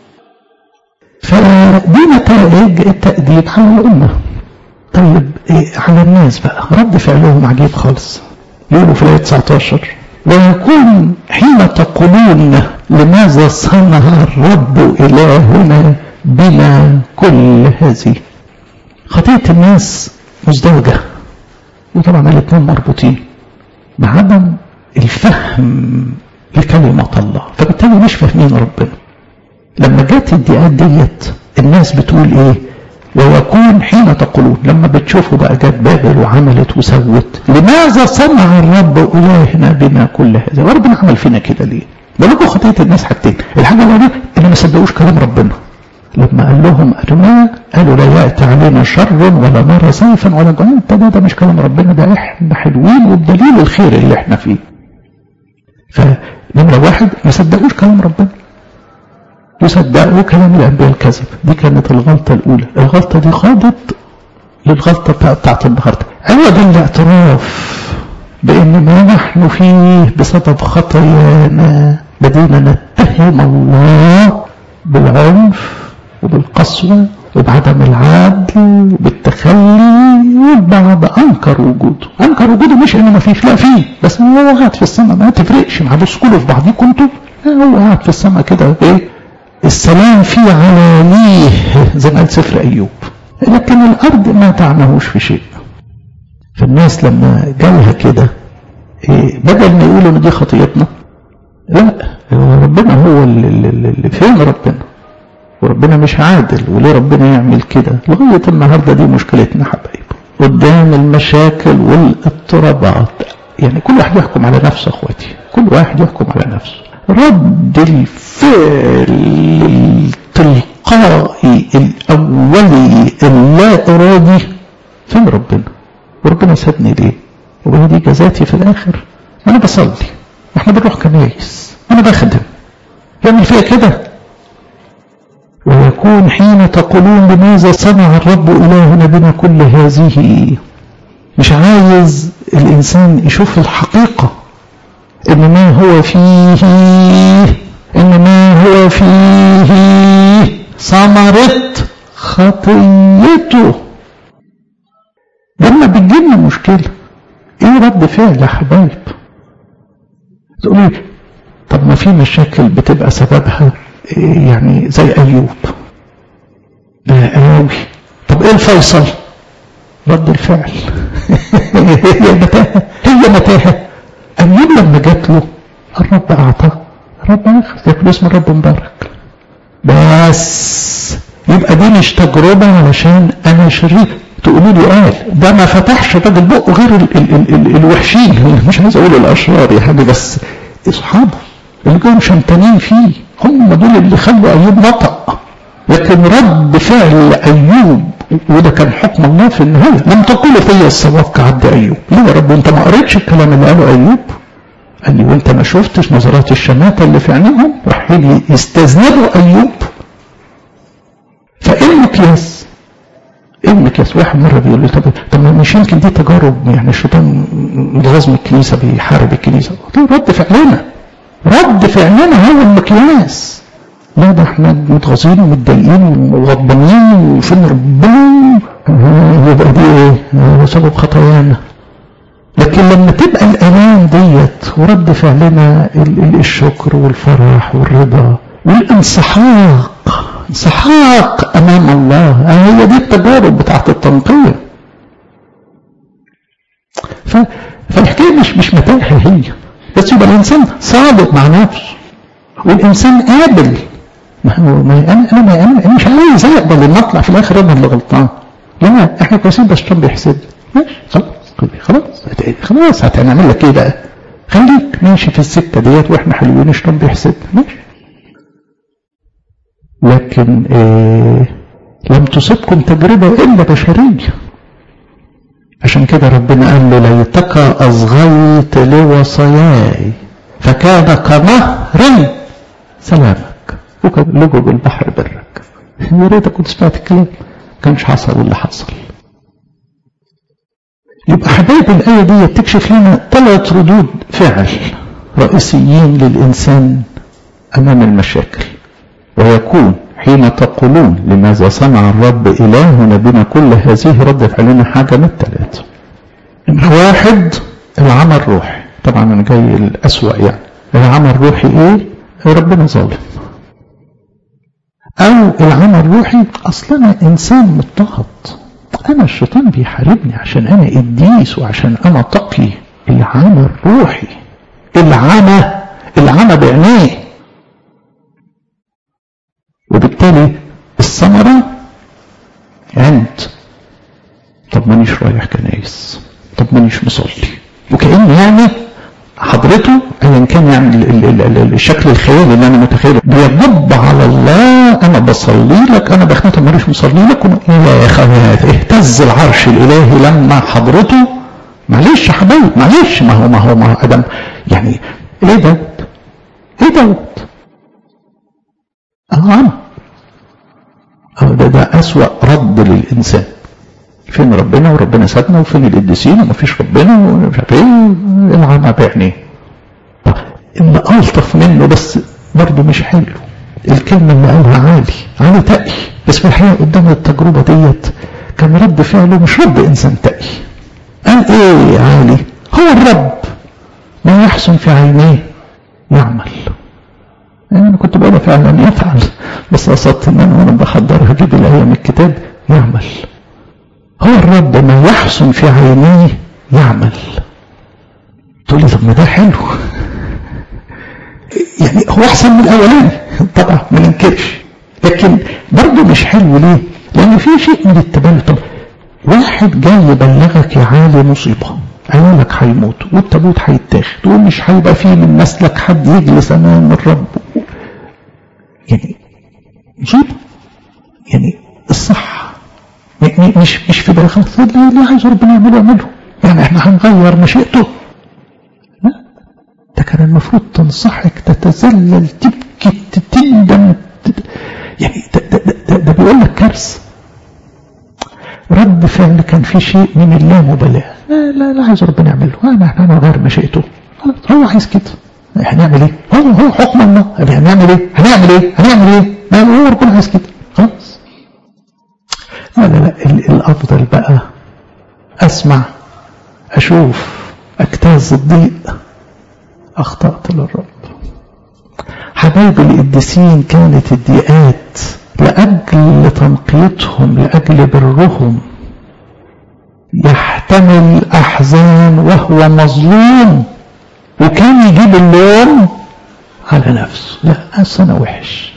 فدي نتائج التأديب على الأمة طيب إيه على الناس بقى رد فعلهم عجيب خالص يقولوا في الآية 19 ويكون حين تقولون لماذا صنع الرب إلهنا بنا كل هذه خطية الناس مزدوجة وطبعا الاثنين مربوطين بعدم الفهم لكلمة الله فبالتالي مش فاهمين ربنا لما جت الدقات ديت الناس بتقول ايه ويكون حين تقولون لما بتشوفوا بقى جت بابل وعملت وسوت لماذا صنع الرب إلهنا بنا كل هذا وربنا عمل فينا كده ليه بقول لكم خطيه الناس حاجتين الحاجه الاولى ان ما صدقوش كلام ربنا لما قال لهم ارماء قالوا لا ياتي علينا شر ولا نرى سيفا ولا جهنم ده, ده مش كلام ربنا ده احنا حلوين وبدليل الخير اللي احنا فيه فنمرة واحد ما صدقوش كلام ربنا وصدقوا كلام الانبياء الكذب دي كانت الغلطه الاولى الغلطه دي خاضت للغلطه بتاعت النهارده عوض الاعتراف بان ما نحن فيه بسبب خطايانا بدينا نتهم الله بالعنف وبالقسوه وبعدم العدل وبالتخلي والبعض انكر وجوده انكر وجوده مش انه ما فيش لا فيه بس هو قاعد في السماء ما تفرقش مع بص كله في بعضيكم انتوا هو قاعد في السماء كده ايه السلام في علانيه زي ما قال سفر ايوب لكن الارض ما تعنهوش في شيء فالناس لما جالها كده إيه بدل ما يقولوا ان دي خطيتنا لا هو ربنا هو اللي, اللي, اللي فين ربنا وربنا مش عادل وليه ربنا يعمل كده لغايه النهارده دي مشكلتنا حبايب قدام المشاكل والاضطرابات يعني كل واحد يحكم على نفسه اخواتي كل واحد يحكم على نفسه رد الفعل التلقائي الاولي اللا ارادي فين ربنا وربنا سابني ليه وهي دي جزاتي في الاخر انا بصلي احنا بنروح كنايس انا بخدم يعمل فيها كده ويكون حين تقولون لماذا صنع الرب إلهنا بنا كل هذه مش عايز الإنسان يشوف الحقيقة إن ما هو فيه إن ما هو فيه ثمرة خطيته لما بتجيلنا مشكلة ايه رد فعل يا حبايب تقولي طب ما في مشاكل بتبقى سببها يعني زي ايوب لا قوي طب ايه الفيصل رد الفعل هي متاهة هي متاهة أيوب لما جات له الرب أعطى الرب أخذ يقول اسم الرب مبارك بس يبقى دي مش تجربة علشان أنا شرير تقولوا لي قال ده ما فتحش الراجل بقه غير ال ال ال ال الوحشين مش عايز أقول الأشرار يا حبيبي بس أصحابه اللي جايين شمتانين فيه هم دول اللي خلوا أيوب نطق لكن رد فعل أيوب وده كان حكم الله في النهاية لم تقول فيا الصواب كعبد أيوب ليه يا رب انت ما قريتش الكلام اللي قاله أيوب قال لي وانت ما شفتش نظرات الشماتة اللي في عينيهم رايحين يستذنبوا أيوب فايه المقياس ايه المقياس واحد مرة بيقول لي طب طب مش يمكن دي تجارب يعني الشيطان متغاظ من الكنيسة بيحارب الكنيسة رد فعلنا رد فعلنا هو المقياس لا ده احنا متغاظين ومتضايقين وغضبانين وفين ربنا يبقى دي ايه سبب خطايانا لكن لما تبقى الامان ديت ورد فعلنا الشكر والفرح والرضا والانسحاق انسحاق امام الله هي دي التجارب بتاعت التنقيه فالحكايه مش مش متاهه هي بس يبقى الانسان صادق مع نفسه والانسان قابل ما هو ما انا انا ما انا مش عايز اقبل ان اطلع في الاخر انا اللي غلطان لا احنا كويسين بس الشيطان بيحسدنا ماشي خلاص خلاص خلاص هنعمل لك ايه بقى؟ خليك ماشي في السكه ديت واحنا حلوين الشيطان بيحسدنا ماشي لكن إيه لم تصبكم تجربه الا بشريه عشان كده ربنا قال له ليتك اصغيت لوصاياي فكان كنهر سلامك وكان لجوج البحر برك يا ريتك كنت سمعت الكلام كانش حصل اللي حصل يبقى حبايب الآية دي تكشف لنا ثلاث ردود فعل رئيسيين للإنسان أمام المشاكل ويكون حين تقولون لماذا صنع الرب إلهنا بنا كل هذه رد فعلنا حاجة من الثلاثة واحد العمل الروحي طبعا أنا جاي الأسوأ يعني العمل الروحي إيه؟ ربنا ظالم أو العمل الروحي أصلا أنا إنسان مضطهد أنا الشيطان بيحاربني عشان أنا قديس وعشان أنا تقي العمى الروحي العمى العمى بعينيه وبالتالي الثمرة عند طب مانيش رايح كنايس طب مانيش مصلي وكأن يعني حضرته ايا كان يعني ال ال ال الشكل الخيالي اللي انا متخيله بيجب على الله انا بصلي لك انا بخنت ماليش مصلي لك يا خوات اهتز العرش الالهي لما حضرته معلش يا حبايب معلش ما هو ما هو ما هو ادم يعني ايه دوت ايه دوت اه ده ده اسوأ رد للانسان فين ربنا وربنا سابنا وفين القديسين ومفيش ربنا ومش عارف ايه العمى بعينيه اللي الطف منه بس برضه مش حلو الكلمه اللي قالها عالي عالي تقي بس في الحقيقه قدام التجربه ديت كان رد فعله مش رد انسان تقي قال ايه يا عالي هو الرب ما يحسن في عينيه يعمل يعني انا كنت بقول فعلا يفعل بس قصدت ان انا وانا بحضر هجيب الايه من الكتاب يعمل هو الرب ما يحسن في عينيه يعمل تقول لي طب ما ده حلو يعني هو احسن من الاولاني طبعا ما ننكرش لكن برضه مش حلو ليه لان في شيء من التبلد طب واحد جاي يبلغك يا عالي مصيبه عيالك هيموت والتابوت هيتاخد ومش هيبقى فيه من نسلك حد يجلس امام الرب يعني مصيبه يعني الصح مش مش في بالك خلاص اللي عايز ربنا يعمله يعمله يعني احنا هنغير مشيئته لا ده كان المفروض تنصحك تتذلل تبكي تندم يعني ده, ده, ده, ده بيقول لك كارثه رد فعل كان في شيء من اللامبالاه لا لا لا عايز ربنا يعمله انا احنا هنغير مشيئته هو عايز كده هنعمل ايه؟ هو هو حكم الله هنعمل ايه؟ هنعمل ايه؟ هنعمل ايه؟ ما هو ربنا عايز كده خلاص لا لا لا الافضل بقى اسمع اشوف اجتاز الضيق اخطات للرب حبايب القديسين كانت الضيقات لأب لأجل تنقيتهم لأجل برهم يحتمل أحزان وهو مظلوم وكان يجيب اللوم على نفسه لا أصل أنا وحش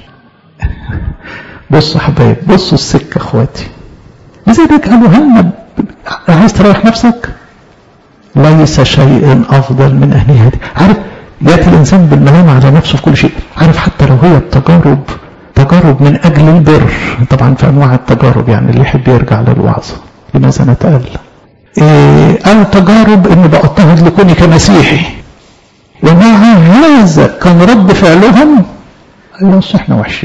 بصوا حبايب بصوا السكة اخواتي لذلك قالوا هل عايز تريح نفسك ليس شيء أفضل من أن يهدي عارف يأتي الإنسان بالملام على نفسه في كل شيء عارف حتى لو هي التجارب تجارب من أجل البر طبعا في أنواع التجارب يعني اللي يحب يرجع للوعظة لماذا نتألم إيه أو تجارب إن بأضطهد لكوني كمسيحي ومع هذا كان رد فعلهم قالوا احنا وحشين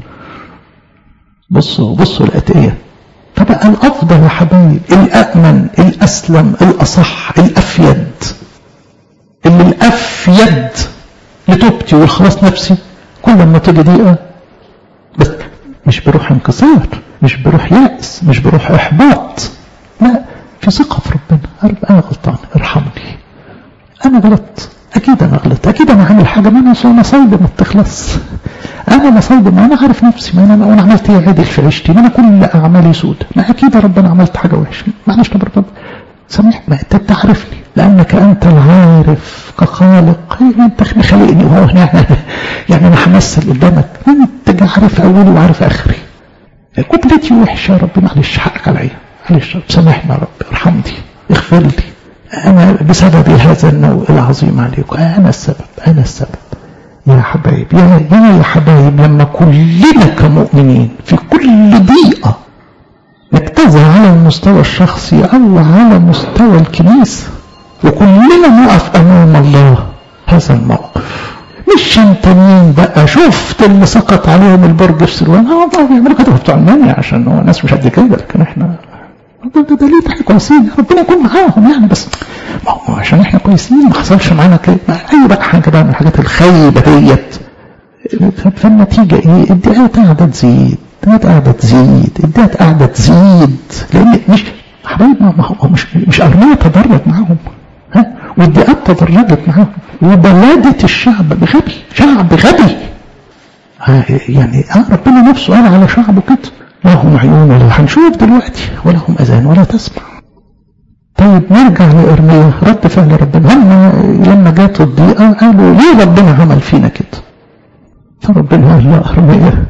بصوا بصوا الأتقية فبقى الأفضل يا حبايب الأأمن الأسلم الأصح الأفيد اللي الأفيد لتوبتي والخلاص نفسي كل ما تيجي دقيقة بس مش بروح انكسار مش بروح يأس مش بروح إحباط لا في ثقة في ربنا رب أنا غلطان ارحمني أنا غلطت أكيد أنا غلط أكيد أنا عامل حاجة ما أنا مصايبي ما بتخلص أنا مصايبي ما أنا عارف نفسي ما أنا وأنا عملت إيه عدل في عيشتي ما أنا كل أعمالي سود ما أكيد يا رب أنا عملت حاجة وحشة معلش طب رب سامحني ما أنت تعرفني لأنك أنت العارف كخالق أنت خلقني وهو يعني يعني أنا همثل قدامك أنت عارف أولي وعارف آخري قبلتي وحشة يا رب معلش حقك عليا معلش سامحني يا رب ارحمني اغفر لي أنا بسبب هذا النوع العظيم عليكم أنا السبب أنا السبب يا حبايب يا, يا يا حبايب لما كلنا كمؤمنين في كل ضيقة نجتزع على المستوى الشخصي أو على مستوى الكنيسة وكلنا نقف أمام الله هذا الموقف مش انت مين بقى شفت اللي سقط عليهم البرج في سلوان اه والله بيعملوا كده بتوع المانيا عشان هو ناس مش قد كده لكن احنا ده, ده, ده ليه احنا كويسين ربنا يكون معاهم يعني بس ما هو عشان احنا كويسين ما حصلش معانا كده اي بقى حاجه بقى من الحاجات الخايبه ديت فالنتيجه ايه؟ الدقات قاعده تزيد الدقات قاعده تزيد الدقات قاعده تزيد لان مش حبايب ما هو مش مش ارميه تدرج معاهم ها والدقات تدرجت معاهم وبلادة الشعب بغبي شعب غبي يعني اه ربنا نفسه قال على شعبه كده لهم عيون ولا هنشوف دلوقتي ولهم اذان ولا تسمع طيب نرجع لإرميا رد فعل ربنا هم لما جات الضيقة قالوا ليه ربنا عمل فينا كده فربنا قال يا إرميا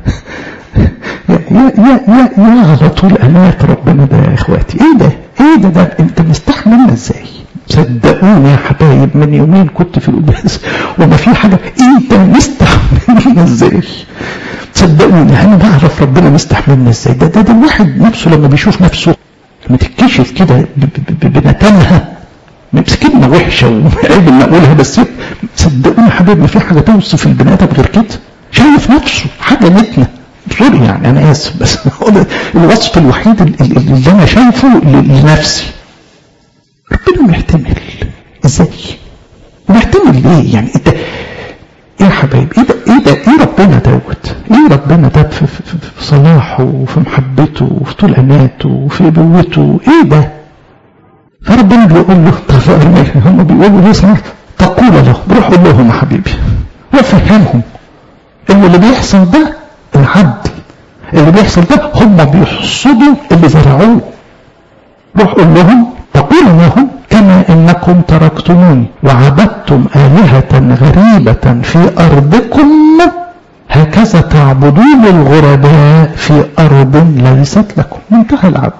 يا يا يا يا, يا على طول آلات ربنا ده يا إخواتي إيه ده إيه ده ده أنت مستحملنا إزاي صدقوني يا حبايب من يومين كنت في القداس وما في حاجة انت مستحملنا ازاي صدقوني انا بعرف ربنا مستحملنا ازاي ده ده, ده الواحد نفسه لما بيشوف نفسه لما تتكشف كده بنتنها كلمة وحشة وعيب ان اقولها بس صدقوني يا حبايب ما في حاجة توصف البني ادم غير كده شايف نفسه حاجة نتنة سوري يعني انا اسف بس الوصف الوحيد اللي انا شايفه لنفسي ربنا محتمل ازاي محتمل ليه يعني انت ايه يا حبايب ايه ده ايه ده ايه ربنا دوت ايه ربنا ده في, في, في, في صلاحه وفي محبته وفي طول اناته وفي ابوته ايه ده فربنا بيقول له طب هم بيقولوا ليه صح تقول له روح قول لهم يا حبيبي وفهمهم ان اللي بيحصل ده العدل اللي بيحصل ده هم بيحصدوا اللي زرعوه روح قول لهم تقول لهم كما انكم تركتموني وعبدتم آلهة غريبة في أرضكم هكذا تعبدون الغرباء في أرض ليست لكم منتهى العدل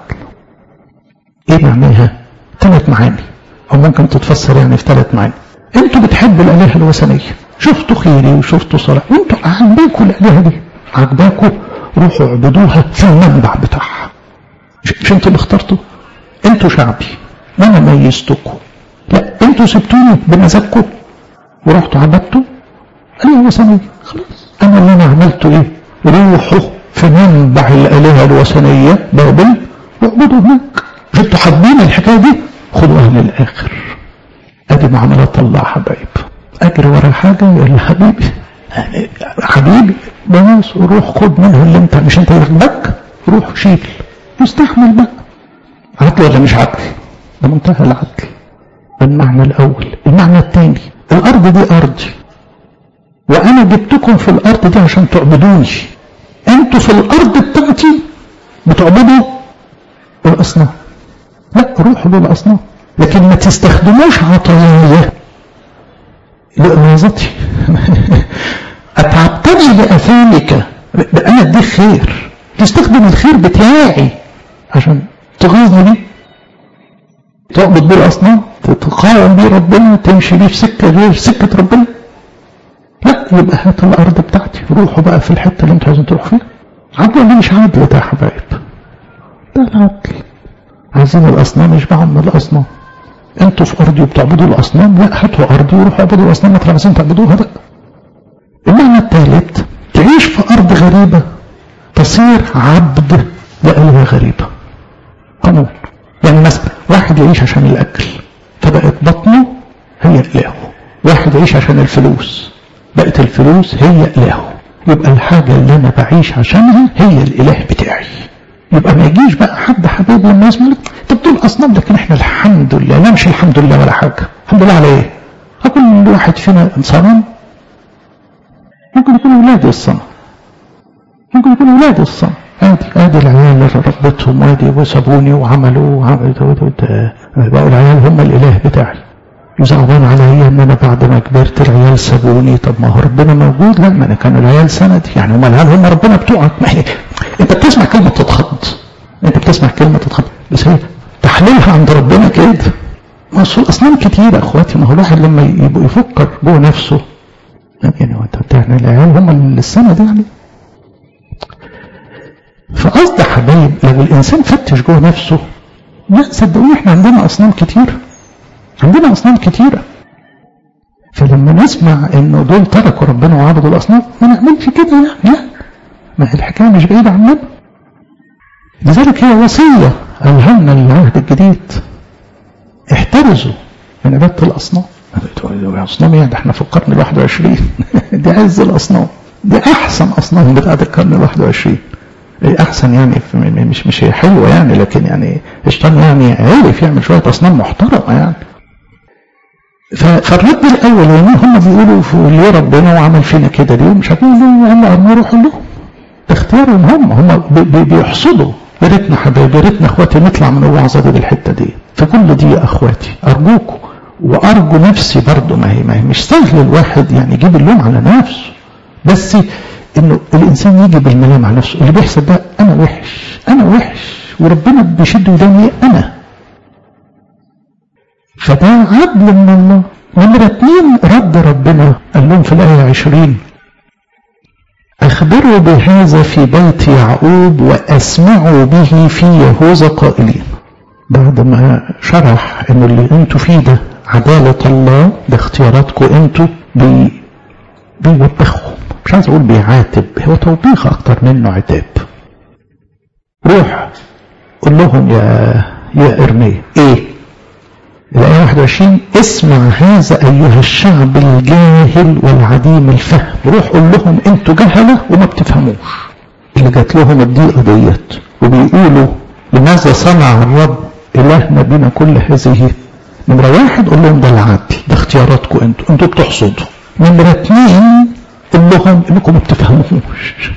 ايه معناها ثلاث معاني او ممكن تتفسر يعني في ثلاث معاني انتوا بتحبوا الآلهة الوثنية شفتوا خيري وشفتوا صلاح وانتوا عاجباكم الآلهة دي عاجباكم روحوا اعبدوها في المنبع بتاعها مش انتوا اللي اخترتوا انتوا شعبي وانا ميزتكم لا انتوا سبتوني بمزاجكم ورحتوا عبدتوا انا وثنية خلاص انا اللي انا عملته ايه روحوا في منبع الالهه الوثنيه بابل واعبدوا هناك انتوا حابين الحكايه دي خدوها للاخر ادي معاملات الله حبايب اجري ورا حاجه يا حبيبي حبيبي بس روح خد منها اللي انت مش انت يغلبك روح شيل واستحمل بقى عدل ولا مش عدل ده منتهى العدل ده المعنى الأول المعنى الثاني الأرض دي أرضي وأنا جبتكم في الأرض دي عشان تعبدوني أنا انتوا في الارض بتاعتي بتعبدوا الاصنام لا روحوا للاصنام لكن ما تستخدموش عطاياي لإغاظتي أتعبتني بأثامك أنا أديك خير تستخدم الخير بتاعي عشان تغيظني بيه تعبد بيه الأصنام تقاوم بيه ربنا تمشي بيه في سكة غير سكة ربنا لا يبقى هات الأرض بتاعتي روحوا بقى في الحتة اللي انتوا عايزين تروحوا فيها عدل ولا مش عدل ده يا حبايب ده العدل عايزين الأصنام يشبعوا من الأصنام انتوا في أرضي وبتعبدوا الأصنام لا هاتوا أرضي وروحوا اعبدوا الأصنام ما عايزين تعبدوها بقى المعنى الثالث تعيش في أرض غريبة تصير عبد لآلهة غريبة قانون يعني مثلا واحد يعيش عشان الأكل فبقت بطنه هي إلهه واحد يعيش عشان الفلوس بقت الفلوس هي إلهه يبقى الحاجة اللي أنا بعيش عشانها هي الإله بتاعي يبقى ما يجيش بقى حد حبيب لما يسمع لك انت بتقول اصنام لكن احنا الحمد لله لا مش الحمد لله ولا حاجه الحمد لله على ايه؟ كل واحد فينا صنم ممكن يكون اولاد الصنم ممكن يكون اولاد الصنم ادي ادي العيال اللي ربتهم وادي وسابوني وعملوا وعملوا بقوا العيال هم الاله بتاعي يزعلون عليا ان انا بعد ما كبرت العيال سابوني طب ما هو ربنا موجود لا ما انا كانوا العيال سندي يعني هم العيال هم ربنا بتوعك ما هي انت بتسمع كلمه تتخض انت بتسمع كلمه تتخض بس هي تحليلها عند ربنا كده ما اصل اصنام كتير يا اخواتي ما هو الواحد لما يبقى يفكر جوه نفسه يعني هو انت يعني العيال هم السند يعني فقصد حبايب لو الانسان فتش جوه نفسه لا صدقوني احنا عندنا اصنام كتير عندنا أصنام كتيرة فلما نسمع انه دول تركوا ربنا وعبدوا الأصنام ما نعملش كده لا لا ما الحكاية مش بعيدة عننا لذلك هي وصية قالها لنا العهد الجديد احترزوا من عبادة الأصنام الأصنام يعني احنا في القرن ال 21 دي عز الأصنام دي أحسن أصنام بتاعت القرن ال 21 احسن يعني مش مش هي حلوه يعني لكن يعني الشيطان يعني عرف يعمل شويه اصنام محترمه يعني فالرد الاول يعني هم بيقولوا ليه ربنا وعمل فينا كده ليه مش هتقولوا له هم نروح لهم اختيارهم هم هم بيحصدوا يا ريتنا حبايبي يا ريتنا اخواتي نطلع من الوعظه دي بالحته دي في كل دي يا اخواتي ارجوكم وارجو نفسي برضه ما هي ما هي مش سهل الواحد يعني يجيب اللوم على نفسه بس انه الانسان يجي بالملام على نفسه اللي بيحصل ده انا وحش انا وحش وربنا بيشد وداني انا فده عدل من الله نمرة اتنين رد ربنا قال لهم في الآية عشرين أخبروا بهذا في بيت يعقوب وأسمعوا به في يهوذا قائلين بعد ما شرح إن اللي أنتوا فيه ده عدالة الله باختياراتكم أنتوا بي بيوبخهم مش عايز أقول بيعاتب هو توبيخ أكتر منه عتاب روح قول لهم يا يا إرميا إيه الآية 21 اسمع هذا أيها الشعب الجاهل والعديم الفهم روح قول لهم انتوا جهلة وما بتفهموش اللي جات لهم الضيقة ديت وبيقولوا لماذا صنع الرب إلهنا بنا كل هذه نمرة واحد قول لهم ده العدل ده اختياراتكم انتوا انتوا بتحصدوا نمرة اتنين قول لهم انكم ما بتفهموش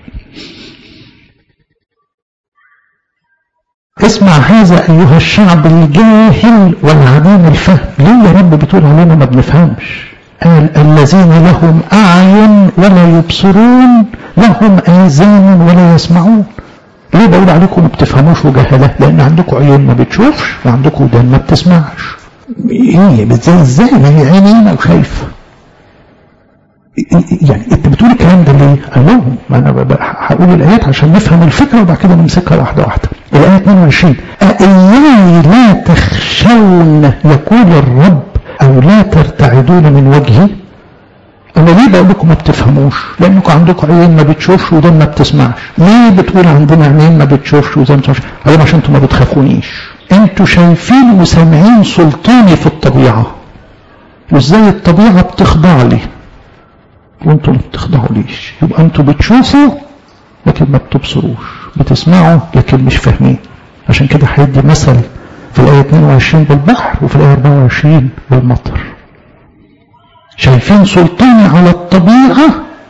اسمع هذا أيها الشعب الجاهل والعديم الفهم ليه يا رب بتقول علينا ما بنفهمش قال الذين لهم أعين ولا يبصرون لهم آذان ولا يسمعون ليه بقول عليكم ما بتفهموش وجهلة لأن عندكم عيون ما بتشوفش وعندكم ودان ما بتسمعش ايه ازاي ازاي ما هي عينينا وشايفه يعني انت بتقول الكلام ده ليه؟ قال لهم ما انا هقول الايات عشان نفهم الفكره وبعد كده نمسكها واحده واحده. الايه 22 أإياي لا تخشون يقول الرب او لا ترتعدون من وجهي؟ انا ليه بقول لكم ما بتفهموش؟ لانكم عندكم عيون ما بتشوفش ودان ما بتسمعش. ليه بتقول عندنا عينين ما بتشوفش ودان ما بتسمعش؟ قال عشان انتوا ما بتخافونيش. انتوا شايفين وسامعين سلطاني في الطبيعه. وازاي الطبيعه بتخضع لي. وانتم ما بتخضعوا ليش يبقى انتم بتشوفوا لكن ما بتبصروش بتسمعوا لكن مش فاهمين عشان كده هيدي مثل في الآية 22 بالبحر وفي الآية 24 بالمطر شايفين سلطاني على الطبيعة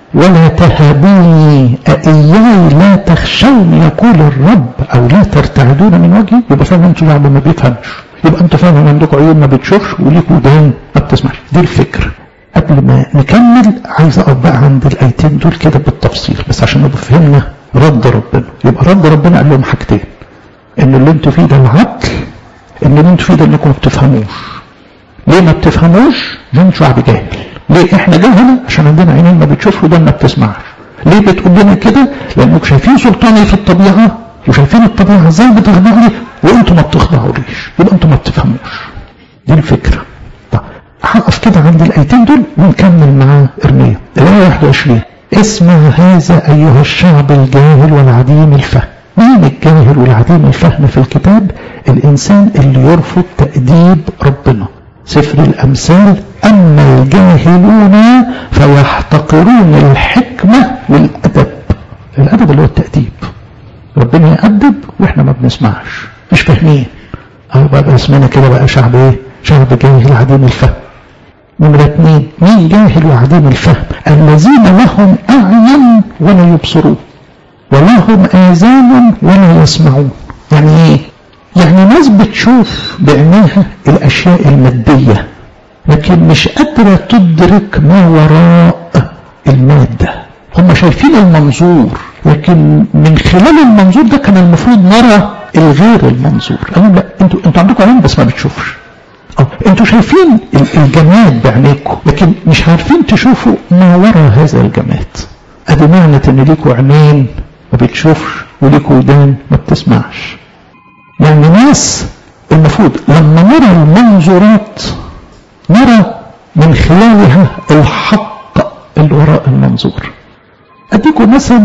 ولا تهابوني أإياي لا تخشون يقول الرب أو لا ترتعدون من وجهي يبقى فاهم انتوا شعب ما بيفهمش يبقى انتوا فاهم عندكم عيون ما بتشوفش وليكوا ودان ما بتسمعش دي الفكرة قبل ما نكمل عايز اقف بقى عند الايتين دول كده بالتفصيل بس عشان نبقى فهمنا رد ربنا يبقى رد ربنا قال لهم حاجتين ان اللي انتوا فيه ده العدل ان اللي انتوا فيه ده انكم ما بتفهموش ليه ما بتفهموش ده انتوا شعب جاهل ليه احنا جاهلة عشان عندنا عينين ما بتشوفش ودان ما بتسمعش ليه بتقول لنا كده لانكم شايفين سلطاني في الطبيعة وشايفين الطبيعة ازاي بتخضعوا لي وانتوا ما بتخضعوليش يبقى انتوا ما بتفهموش دي الفكرة طب هقف كده عند الايتين دول ونكمل مع ارميا الايه 21 اسمع هذا ايها الشعب الجاهل والعديم الفهم مين الجاهل والعديم الفهم في الكتاب الانسان اللي يرفض تأديب ربنا سفر الامثال اما الجاهلون فيحتقرون الحكمة والادب الادب اللي هو التأديب ربنا يأدب واحنا ما بنسمعش مش فاهمين اه بقى اسمنا كده بقى شعب ايه شعب جاهل عديم الفهم نمرة اثنين مين جاهل وعديم الفهم الذين لهم اعين ولا يبصرون ولهم اذان ولا يسمعون يعني ايه يعني ناس بتشوف بعينيها الاشياء المادية لكن مش قادرة تدرك ما وراء المادة هم شايفين المنظور لكن من خلال المنظور ده كان المفروض نرى الغير المنظور قالوا لا انتوا انتوا عندكم عين بس ما بتشوفش اه انتوا شايفين الجماد بعينيكم لكن مش عارفين تشوفوا ما وراء هذا الجماد ادي معنى ان ليكوا عينين ما بتشوفش وليكوا ودان ما بتسمعش يعني ناس المفروض لما نرى المنظورات نرى من خلالها الحق اللي وراء المنظور اديكم مثل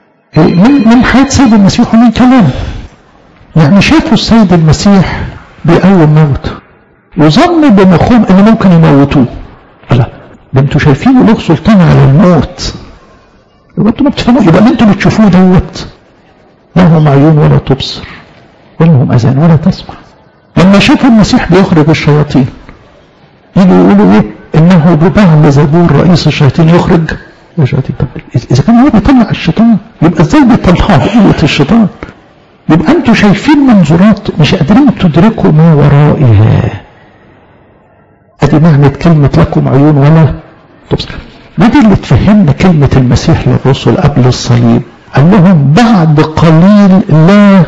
من من حياة سيد المسيح ومن كلامه يعني شافوا السيد المسيح بيقوم موت وظنوا بمخهم ان ممكن يموتوه لا ده انتوا شايفينه له سلطان على الموت يبقى انتوا ما بتفهموا يبقى اللي انتوا بتشوفوه دوت لا هم عيون ولا تبصر ولا هم اذان ولا تسمع لما شافوا المسيح بيخرج الشياطين يجوا يقولوا ايه انه ببعل زبور رئيس الشياطين يخرج الشياطين طب اذا كان هو بيطلع الشيطان يبقى ازاي بيطلعه قوه الشيطان يبقى انتوا شايفين منظورات مش قادرين تدركوا ما ورائها ادي معنى كلمة لكم عيون ولا تبصر دي اللي تفهمنا كلمة المسيح للرسل قبل الصليب قال لهم بعد قليل لا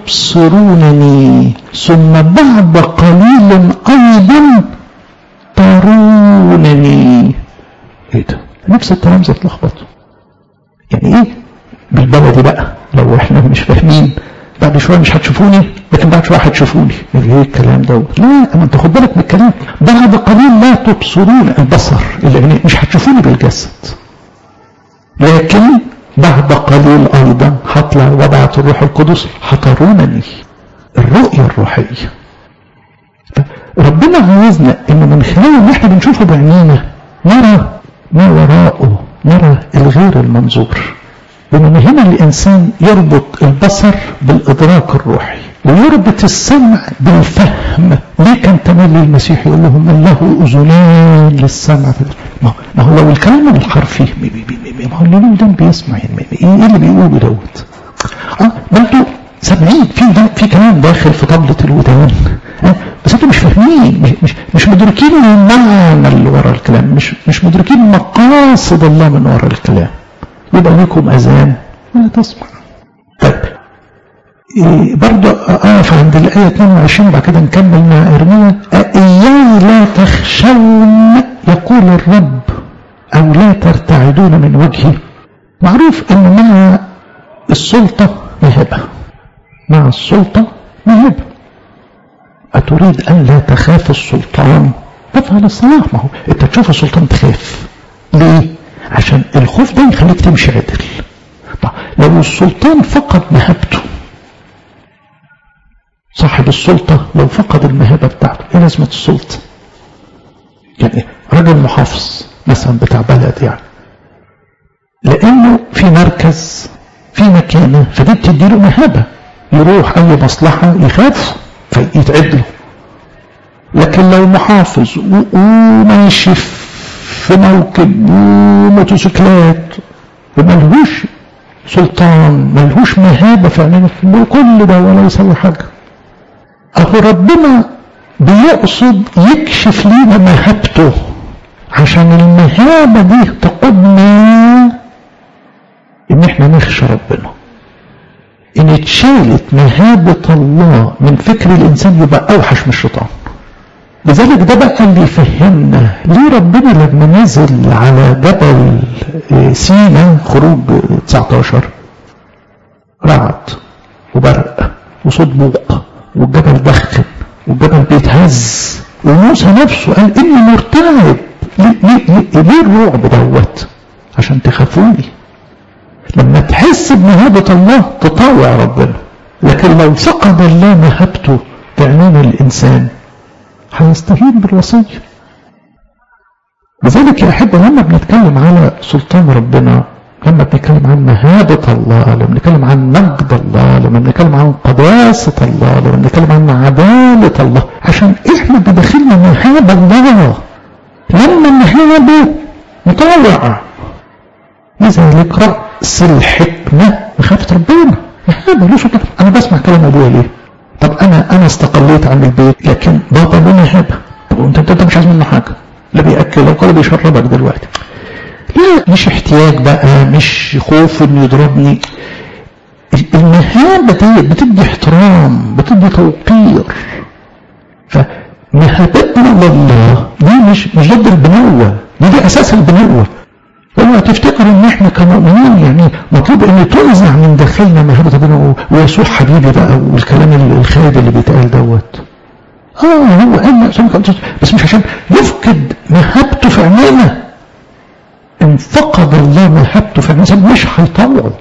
تبصرونني ثم بعد قليل ايضا ترونني ايه ده نفس الكلام زي اتلخبطوا يعني ايه بالبلدي بقى لو احنا مش فاهمين بعد شويه مش هتشوفوني لكن بعد شويه هتشوفوني ايه الكلام ده لا اما انت خد بالك من الكلام بعد قليل لا تبصرون البصر اللي مش هتشوفوني بالجسد لكن بعد قليل ايضا هطلع وضعت الروح القدس هترونني الرؤيه الروحيه ربنا عايزنا ان من خلال اللي احنا بنشوفه بعينينا نرى ما وراءه نرى الغير المنظور ومن هنا الإنسان يربط البصر بالإدراك الروحي ويربط السمع بالفهم ليه كان تملي المسيح يقول لهم من له أذنان للسمع ما هو لو الكلام الحرفي ما هو اللي ودان بيسمع يعني ايه اللي بيقوله دوت اه ما انتوا سامعين في في كلام داخل في طبلة الودان اه بس انتوا مش فاهمين مش مش, مش مدركين المعنى اللي ورا الكلام مش مش مدركين مقاصد الله من ورا الكلام يبقى لكم أذان ولا تسمع طيب إيه برضه أقف عند الآية 22 بعد كده نكمل مع إرميا إياي لا تخشون يقول الرب أو لا ترتعدون من وجهي معروف أن مع السلطة مهبة مع السلطة مهبة أتريد أن لا تخاف السلطان تفعل الصلاح ما هو أنت تشوف السلطان تخاف ليه؟ عشان الخوف ده يخليك تمشي عدل طب لو السلطان فقد مهابته صاحب السلطة لو فقد المهابة بتاعته ايه لازمة السلطة يعني راجل محافظ مثلا بتاع بلد يعني لانه في مركز في مكانة فدي بتديله مهابة يروح اي مصلحة يخاف فيتعدله لكن لو محافظ وماشي في في موكب وموتوسيكلات وملهوش سلطان ملهوش مهابة في عينينا كل ده ولا يسوي حاجة أهو ربنا بيقصد يكشف لينا مهابته عشان المهابة دي تقودنا ان احنا نخشى ربنا ان اتشالت مهابة الله من فكر الانسان يبقى اوحش من الشيطان لذلك ده بقى اللي يفهمنا ليه ربنا لما نزل على جبل سينا خروج 19 رعد وبرق وصوت بوق والجبل دخن والجبل بيتهز وموسى نفسه قال اني مرتعب ليه, ليه, ليه الرعب دوت عشان تخافوني لما تحس بمهابة الله تطاوع ربنا لكن لو فقد الله مهابته في عينين الإنسان هيستهين بالوصية لذلك يا أحبة لما بنتكلم على سلطان ربنا لما بنتكلم عن مهابة الله لما بنتكلم عن مجد الله لما بنتكلم عن قداسة الله لما بنتكلم عن عدالة الله عشان احنا بداخلنا مهابة الله لما المهابة مطاوع لذلك رأس الحكمة مخافة ربنا مهابة ليه سلطان أنا بسمع كلام أبويا ليه طب أنا أنا استقليت عن البيت لكن بابا له مهابة طب أنت أنت مش عايز منه حاجة لا بيأكلك ولا بيشربك دلوقتي لا مش احتياج بقى مش خوف انه يضربني المهابة دي بتدي احترام بتدي توقير فمهابتنا لله دي مش مش ضد البنوة دي, دي اساس البنوة اوعى تفتكر ان احنا كمؤمنين يعني مطلوب ان تنزع من داخلنا مهابة ربنا ويسوع حبيبي بقى والكلام الخالد اللي بيتقال دوت اه هو قال بس مش عشان يفقد مهابته في عينينا ان فقد الله مهابته في الانسان مش هيطوعه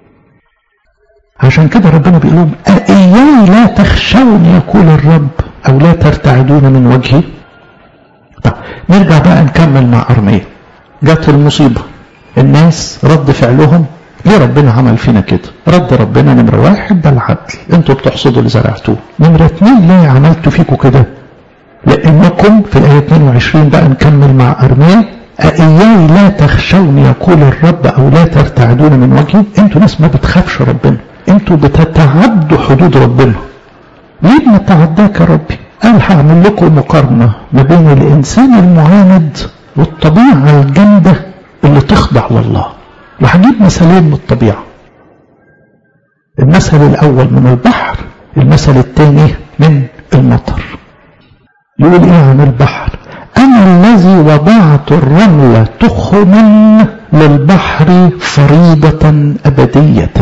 عشان كده ربنا بيقول لهم أإياي لا تخشون يقول الرب أو لا ترتعدون من وجهي طب نرجع بقى نكمل مع أرمية جت المصيبة الناس رد فعلهم ليه ربنا عمل فينا كده رد ربنا نمرة واحد ده العدل انتوا بتحصدوا اللي زرعتوه نمرة اتنين ليه عملتوا فيكم كده لأنكم في الآية 22 بقى نكمل مع أرمية أإياي لا تخشون يقول الرب أو لا ترتعدون من وجهي انتوا ناس ما بتخافش ربنا انتوا بتتعدوا حدود ربنا ليه بنتعداك يا ربي قال هعمل لكم مقارنة ما بين الإنسان المعاند والطبيعة الجامدة اللي تخضع لله وهجيب مثالين من الطبيعة المثل الأول من البحر المثل الثاني من المطر يقول ايه عن البحر أنا الذي وضعت الرمل تخما للبحر فريضة أبدية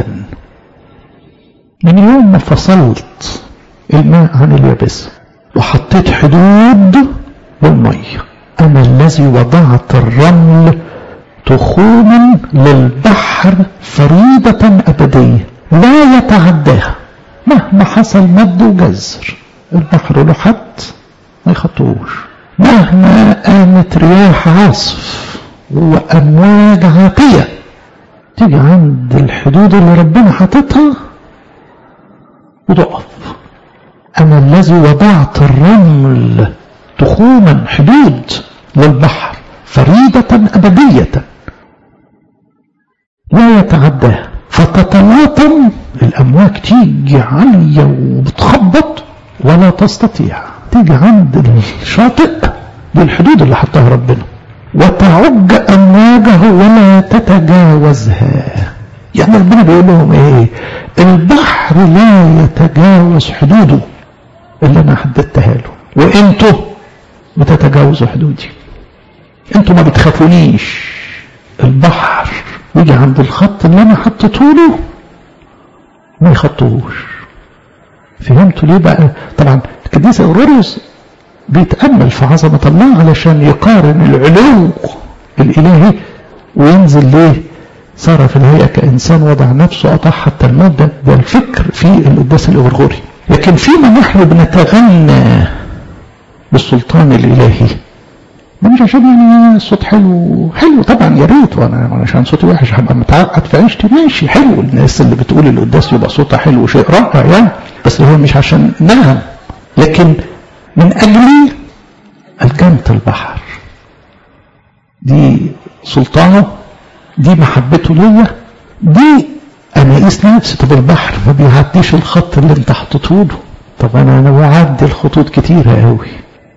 من يوم ما فصلت الماء عن اليابسة وحطيت حدود للمية أنا الذي وضعت الرمل تخوما للبحر فريضة أبدية لا يتعداها مهما حصل مد وجزر البحر له حد ما يخطوش مهما قامت رياح عاصف وأمواج عاتية تيجي عند الحدود اللي ربنا حاططها وتقف أنا الذي وضعت الرمل تخوما حدود للبحر فريدة أبدية لا يتعداها فتتلاطم الأمواج تيجي عالية وبتخبط ولا تستطيع تيجي عند الشاطئ دي الحدود اللي حطها ربنا وتعج أمواجه ولا تتجاوزها يعني ربنا بيقول لهم ايه البحر لا يتجاوز حدوده اللي انا حددتها له وانتوا بتتجاوزوا حدودي انتوا ما بتخافونيش البحر يجي عند الخط اللي انا حطيته له ما يخطوهوش فهمتوا ليه بقى طبعا القديس اوروريوس بيتامل في عظمه الله علشان يقارن العلو الالهي وينزل ليه صار في الهيئة كإنسان وضع نفسه أطاع حتى الموت ده, ده الفكر في القداس الأغرغوري لكن فيما نحن بنتغنى بالسلطان الإلهي ده مش عشان يعني الصوت حلو حلو طبعا يا ريت وانا عشان صوتي وحش هبقى متعقد في عيشتي ماشي حلو الناس اللي بتقول القداس يبقى صوتها حلو شيء رائع يعني بس هو مش عشان نغم لكن من اجل الجنة البحر دي سلطانه دي محبته ليا دي انا قيس نفسي طب البحر ما بيعديش الخط اللي انت حطيته له طب انا انا بعدي الخطوط كتيره قوي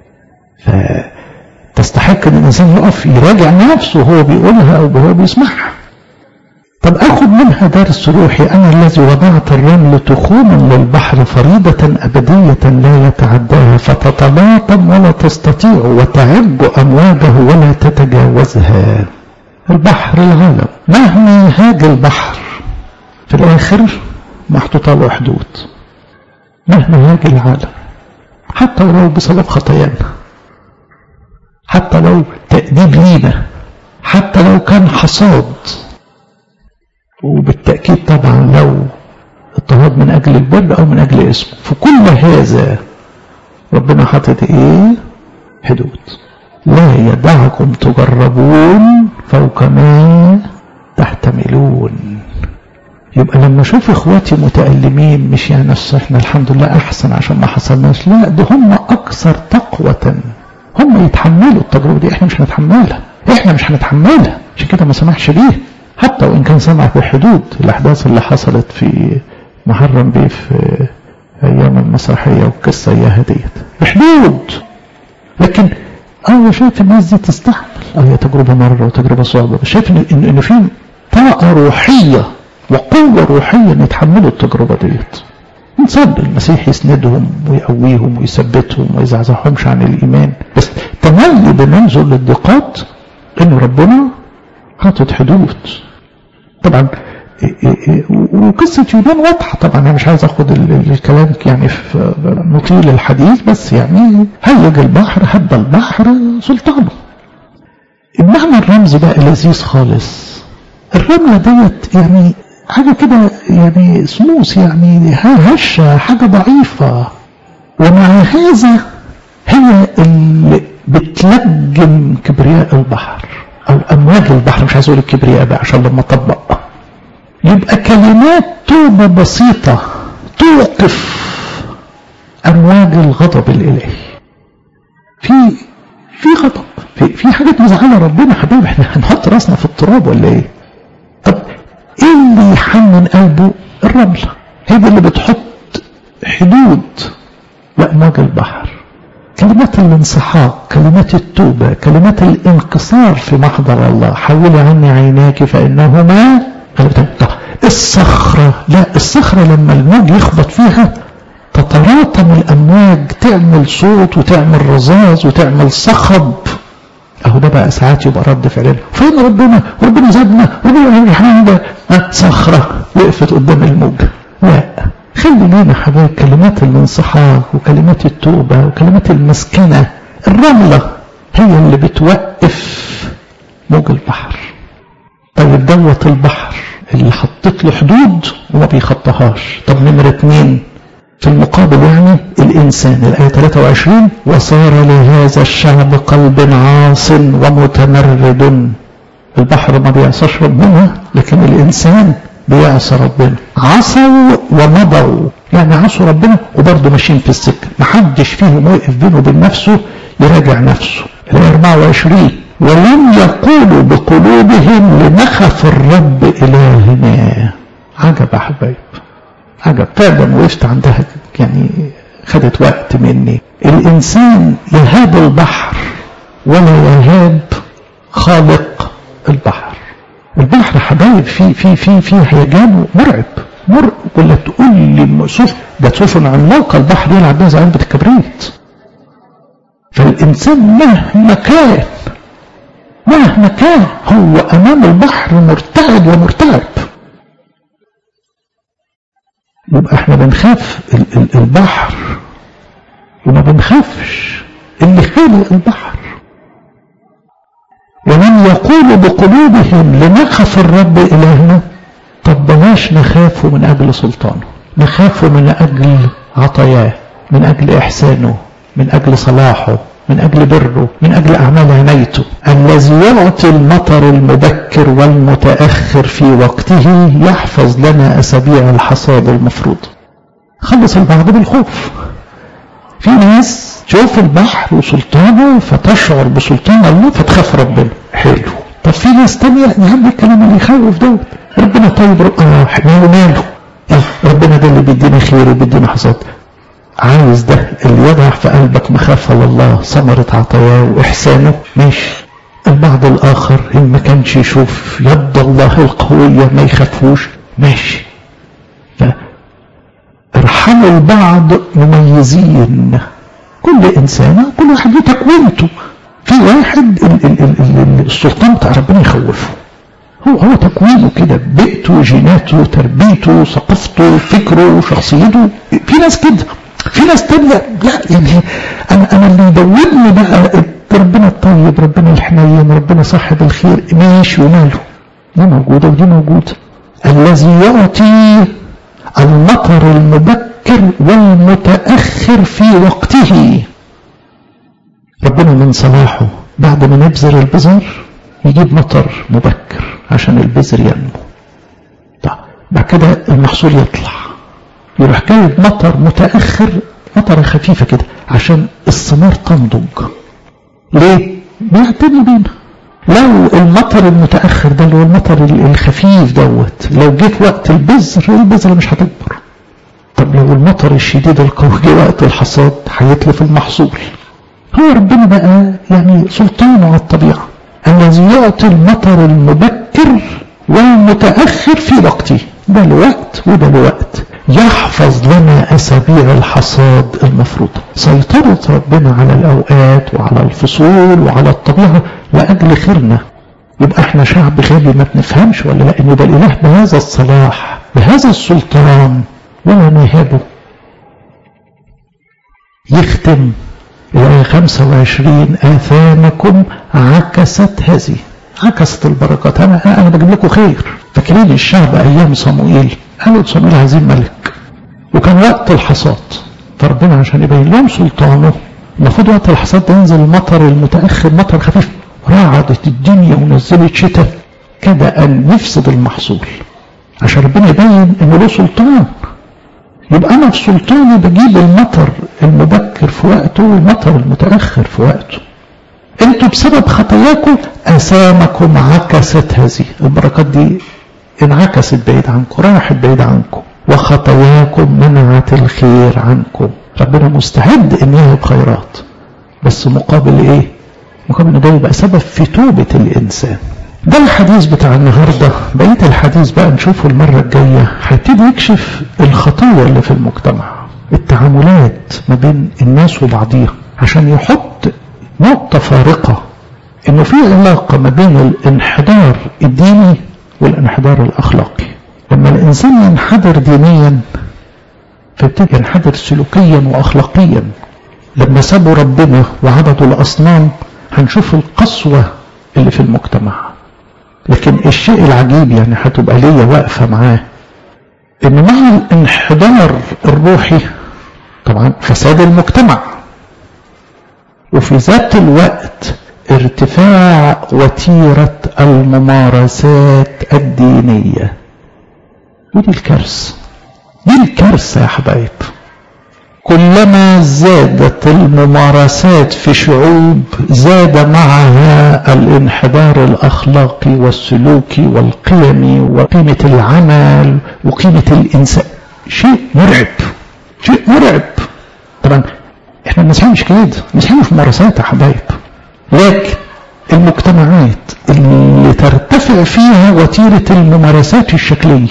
فتستحق ان الانسان يقف يراجع نفسه وهو بيقولها او وهو بيسمعها طب اخد منها درس روحي انا الذي وضعت الرمل تخوما للبحر فريضة ابدية لا يتعداها فتتلاطم ولا تستطيع وتعب امواجه ولا تتجاوزها البحر العالم مهما هاج البحر في الاخر محطوطة له حدود مهما هاج العالم حتى ولو بسبب خطايانا حتى لو تأديب لينا حتى لو كان حصاد وبالتأكيد طبعا لو اضطهاد من أجل البر أو من أجل اسمه في كل هذا ربنا حاطط إيه حدود لا يدعكم تجربون فوق ما تحتملون يبقى لما اشوف اخواتي متألمين مش يعني احنا الحمد لله احسن عشان ما حصلناش لا ده هم اكثر تقوة هم يتحملوا التجربة دي احنا مش هنتحملها احنا مش هنتحملها عشان كده ما سمحش بيه حتى وان كان سمح بحدود الاحداث اللي حصلت في محرم بيه في ايام المسرحية والقصة اياها ديت بحدود لكن انا شايف الناس دي تستحمل اه هي تجربة مرة وتجربة صعبة بس شايف ان ان في طاقة روحية وقوة روحية ان يتحملوا التجربة ديت نصلي المسيح يسندهم ويقويهم ويثبتهم ويزعزعهمش عن الإيمان بس تملي بننظر للضيقات إن ربنا حاطط حدود طبعا وقصة يونان واضحة طبعا أنا مش عايز أخد الكلام يعني في نطيل الحديث بس يعني هيج البحر هب البحر سلطانه المعنى الرمزي بقى لذيذ خالص الرملة ديت يعني حاجة كده يعني سموس يعني هشة حاجة ضعيفة ومع هذا هي اللي بتلجم كبرياء البحر أو أمواج البحر مش عايز أقول الكبرياء بقى عشان لما أطبق يبقى كلمات توبة بسيطة توقف أمواج الغضب الإلهي في في غضب في في حاجات مزعلة ربنا حبيبي احنا هنحط راسنا في التراب ولا ايه؟ طب ايه اللي يحنن قلبه الرملة هي دي اللي بتحط حدود لأمواج البحر كلمات الانسحاق كلمات التوبة كلمات الانكسار في محضر الله حولي عني عيناك فإنهما الصخرة لا الصخرة لما الموج يخبط فيها تتراطم الأمواج تعمل صوت وتعمل رذاذ وتعمل صخب اهو ده بقى ساعات يبقى رد فعلنا فين ربنا ربنا زادنا ربنا الحمد صخرة وقفت قدام الموج لا خلي لينا حبايب كلمات الانصحاق وكلمات التوبة وكلمات المسكنة الرملة هي اللي بتوقف موج البحر طيب دوت البحر اللي حطيت له حدود وما بيخطهاش طب نمرة اتنين في المقابل يعني الإنسان الآية 23 وصار لهذا الشعب قلب عاص ومتمرد البحر ما بيعصاش ربنا لكن الإنسان بيعصى ربنا عصوا ومضوا يعني عصوا ربنا وبرضه ماشيين في السكة محدش فيهم وقف بينه وبين نفسه يراجع نفسه الآية 24 ولم يقولوا بقلوبهم لنخف الرب إلهنا عجب يا حبايب عجب فعلا وقفت عندها يعني خدت وقت مني الإنسان يهاب البحر ولا يهاب خالق البحر البحر حبايب في في في في هيجان مرعب مرعب ولا تقول لي شوف ده سفن عملاقه البحر يلعب بيها زي علبه الكبريت فالانسان مهما كان مهما كان هو امام البحر مرتعد ومرتعب يبقى احنا بنخاف البحر وما بنخافش اللي خالق البحر ومن يقول بقلوبهم لنخف الرب إلهنا طب بلاش نخافه من أجل سلطانه نخافه من أجل عطاياه من أجل إحسانه من أجل صلاحه من أجل بره من أجل أعمال عنايته الذي يعطي المطر المبكر والمتأخر في وقته يحفظ لنا أسابيع الحصاد المفروض خلص البعض بالخوف في ناس تشوف البحر وسلطانه فتشعر بسلطان الله فتخاف ربنا حلو طب في ناس تانية يا عم الكلام اللي يخوف دوت ربنا طيب رب... اه ماله ماله ربنا ده اللي بيدينا خير وبيدينا حصاد عايز ده اللي يضع في قلبك مخافة لله ثمرة عطاياه وإحسانه ماشي البعض الآخر إن ما كانش يشوف يد الله القوية ما يخافوش ماشي فارحموا البعض مميزين كل إنسان كل واحد له تكوينته في واحد ال ال ال ال السلطان بتاع ربنا يخوفه هو هو تكوينه كده بيئته جيناته تربيته ثقافته فكره شخصيته في ناس كده في ناس تانية لا يعني انا انا اللي يدورني بقى ربنا الطيب ربنا الحنين ربنا صاحب الخير ماشي وماله دي موجوده ودي موجوده الذي يعطي المطر المبكر والمتاخر في وقته ربنا من صلاحه بعد ما نبذر البذر يجيب مطر مبكر عشان البذر ينمو طيب بعد كده المحصول يطلع يروح جايب مطر متأخر مطرة خفيفة كده عشان الثمار تنضج ليه؟ بيعتني بينا لو المطر المتأخر ده اللي هو المطر الخفيف دوت لو جه في وقت البذر البذرة مش هتكبر طب لو المطر الشديد القوي جه وقت الحصاد هيتلف المحصول هو ربنا بقى يعني سلطانه على الطبيعة الذي يعطي المطر المبكر والمتأخر في وقته ده لوقت وده لوقت يحفظ لنا أسابيع الحصاد المفروضة سيطرة ربنا على الأوقات وعلى الفصول وعلى الطبيعة لأجل خيرنا يبقى احنا شعب غبي ما بنفهمش ولا لا ان ده الاله بهذا الصلاح بهذا السلطان ولا نهابه يختم الآية 25 آثامكم عكست هذه عكست البركات أنا أنا بجيب لكم خير فاكرين الشعب أيام صموئيل قالوا صموئيل عايزين ملك وكان وقت الحصاد فربنا عشان يبين لهم سلطانه المفروض وقت الحصاد ده ينزل المطر المتأخر مطر خفيف رعدت الدنيا ونزلت شتاء كاد أن يفسد المحصول عشان ربنا يبين إنه له سلطان يبقى أنا في سلطاني بجيب المطر المبكر في وقته والمطر المتأخر في وقته انتوا بسبب خطاياكم أسامكم عكست هذه البركات دي انعكست بعيد عنكم راحت بعيد عنكم وخطاياكم منعت الخير عنكم ربنا مستعد ان يهب خيرات بس مقابل ايه مقابل ان ده يبقى سبب في توبة الانسان ده الحديث بتاع النهارده بقيه الحديث بقى نشوفه المره الجايه هيبتدي يكشف الخطايا اللي في المجتمع التعاملات ما بين الناس وبعضيها عشان يحط نقطه فارقه انه في علاقه ما بين الانحدار الديني والانحدار الاخلاقي لما الانسان ينحدر دينيا فيبتدي ينحدر سلوكيا واخلاقيا لما سابوا ربنا وعبدوا الاصنام هنشوف القسوه اللي في المجتمع لكن الشيء العجيب يعني هتبقى ليا واقفة معاه ان مع الانحدار الروحي طبعا فساد المجتمع وفي ذات الوقت ارتفاع وتيرة الممارسات الدينية ودي الكارثة دي الكارثة يا حبايب كلما زادت الممارسات في شعوب زاد معها الانحدار الاخلاقي والسلوكي والقيمي وقيمه العمل وقيمه الانسان شيء مرعب شيء مرعب طبعا احنا المسيحيين مش كده المسيحيين مش ممارسات يا حبايب لكن المجتمعات اللي ترتفع فيها وتيره الممارسات الشكليه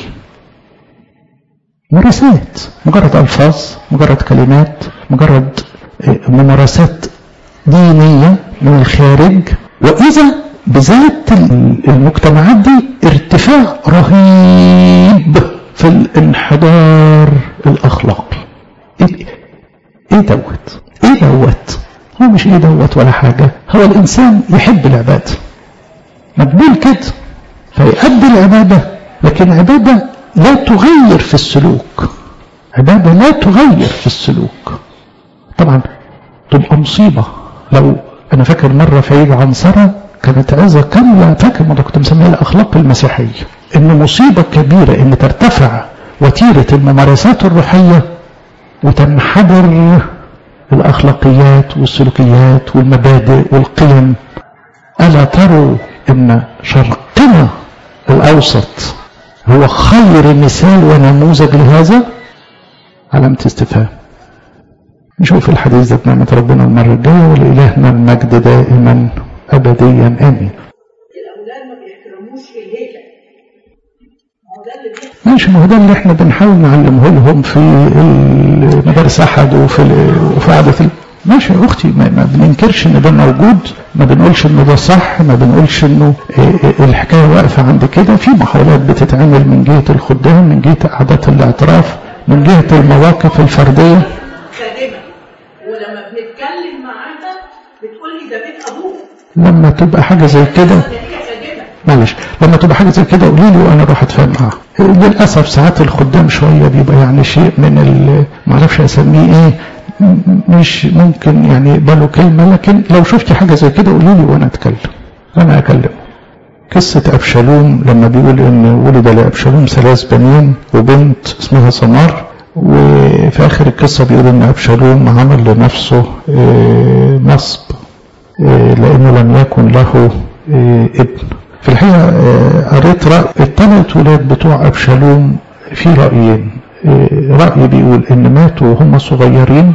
ممارسات مجرد ألفاظ مجرد كلمات مجرد ممارسات دينية من الخارج وإذا بذات المجتمعات دي ارتفاع رهيب في الانحدار الأخلاقي ايه دوت ايه دوت هو مش ايه دوت ولا حاجة هو الإنسان يحب العبادة مقبول كده فيؤدي العبادة لكن عبادة لا تغير في السلوك عبادة لا تغير في السلوك طبعا تبقى مصيبة لو أنا فاكر مرة في عيد عنصرة كانت عظة كاملة فاكر ما كنت مسميها الأخلاق المسيحية إن مصيبة كبيرة إن ترتفع وتيرة الممارسات الروحية وتنحدر الأخلاقيات والسلوكيات والمبادئ والقيم ألا تروا أن شرقنا الأوسط هو خير مثال ونموذج لهذا علامة استفهام نشوف الحديث ده بنعمة ربنا المرة الجاية ولإلهنا المجد دائما أبديا آمين الأولاد ما بيحترموش الهيكل ما هو ده اللي بيحصل ماشي ما هو ده اللي احنا بنحاول نعلمه لهم في المدارس احد وفي ال- وفي قعده ال- ماشي يا اختي ما, ما بننكرش ان ده موجود ما بنقولش انه ده صح ما بنقولش انه اه، اه، الحكايه واقفه عند كده في محاولات بتتعمل من جهه الخدام من جهه قعدات الاعتراف من جهه المواقف الفرديه خادمة ولما بنتكلم معاها بتقول لي ده بيت أبوك لما تبقى حاجه زي كده ده هي خادمة معلش لما تبقى حاجه زي كده قولي لي وانا اروح اتفاهم معاها للاسف ساعات الخدام شويه بيبقى يعني شيء من ال- ما اعرفش اسميه ايه م- مش ممكن يعني يقبلوا كلمه لكن لو شفتي حاجه زي كده قولي لي وانا اتكلم انا اكلمه قصة أبشالوم لما بيقول إن ولد لأبشالوم ثلاث بنين وبنت اسمها سمار وفي آخر القصة بيقول إن أبشالوم عمل لنفسه آه، نصب آه، لأنه لم يكن له آه، ابن في الحقيقة آه، قريت رأي الثلاث ولاد بتوع أبشالوم في رأيين آه، رأي بيقول إن ماتوا وهم صغيرين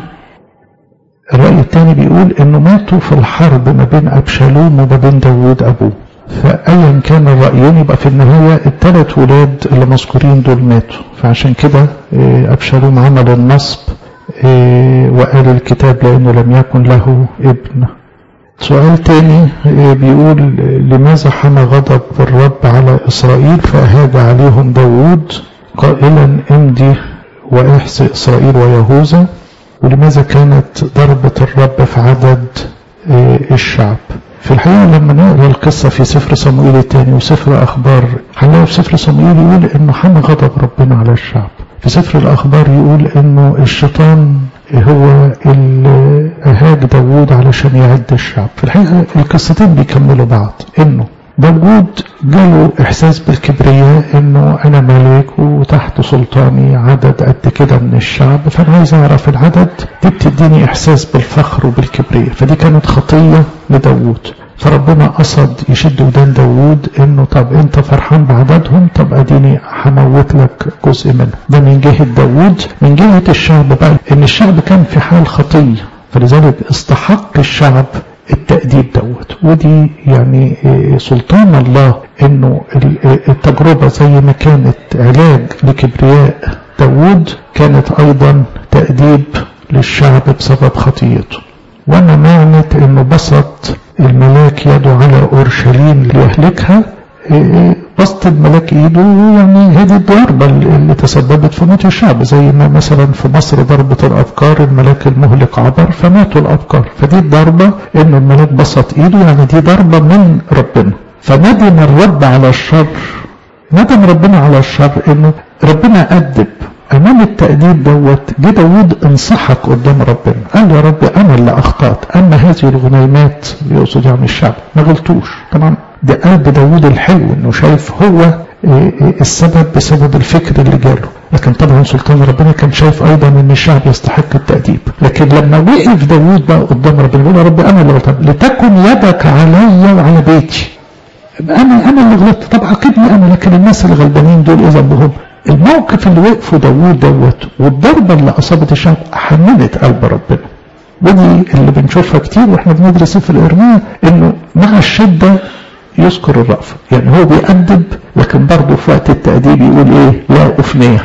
الرأي الثاني بيقول إنه ماتوا في الحرب ما بين أبشالوم وما بين داوود أبوه فأيا كان الرأيين يبقى في النهاية الثلاث ولاد اللي مذكورين دول ماتوا فعشان كده آه، أبشالوم عمل النصب آه، وقال الكتاب لأنه لم يكن له ابن سؤال تاني آه، بيقول آه، لماذا حمى غضب الرب على إسرائيل فأهاج عليهم داود قائلا امضي واحصي إسرائيل ويهوذا ولماذا كانت ضربة الرب في عدد آه، الشعب في الحقيقة لما نقرأ القصة في سفر صموئيل الثاني وسفر أخبار هنلاقي في سفر صموئيل يقول إنه حمى غضب ربنا على الشعب في سفر الأخبار يقول إنه الشيطان هو اللي أهاج داوود علشان يعد الشعب في الحقيقة القصتين بيكملوا بعض إنه داوود جاله إحساس بالكبرياء إنه أنا ملك وتحت سلطاني عدد قد كده من الشعب فأنا عايز أعرف العدد دي بتديني إحساس بالفخر وبالكبرياء فدي كانت خطية لداوود فربنا قصد يشد ودان داوود انه طب انت فرحان بعددهم طب اديني هموت لك جزء منهم ده من جهة داوود من جهة الشعب بقى ان الشعب كان في حال خطية فلذلك استحق الشعب التأديب دوت ودي يعني إيه، سلطان الله انه ال- إيه، التجربة زي ما كانت علاج لكبرياء داوود كانت ايضا تأديب للشعب بسبب خطيته وانا معنت انه بسط الملاك يده على اورشليم ليهلكها إيه، بسط الملاك ايده يعني هذه الضربة اللي تسببت في موت الشعب زي ما مثلا في مصر ضربة الابكار الملاك المهلك عبر فماتوا الابكار فدي الضربة انه الملاك بسط ايده يعني دي ضربة من ربنا فندم الرب على الشر ندم ربنا على الشر انه ربنا أدب امام التأديب دوت جه داوود انصحك قدام ربنا قال يا رب انا اللي اخطأت اما هذه الغنيمات يقصد يعني الشعب ما غلطوش طبعا ده قلب داوود الحلو انه شايف هو إيه إيه السبب بسبب الفكر اللي جاله لكن طبعا سلطان ربنا كان شايف ايضا ان الشعب يستحق التأديب لكن لما وقف داوود بقى قدام ربنا بيقول يا رب انا اللي غلطان لتكن يدك علي وعلى بيتي انا انا اللي غلطت طب عاقبني انا لكن الناس الغلبانين دول ايه ذنبهم الموقف اللي وقفوا داوود دوت والضربه اللي اصابت الشعب حننت قلب ربنا ودي اللي بنشوفها كتير واحنا بندرس في الارميه انه مع الشده يذكر الرأفة يعني هو بيأدب لكن برضه في وقت التأديب يقول ايه لا أفنيه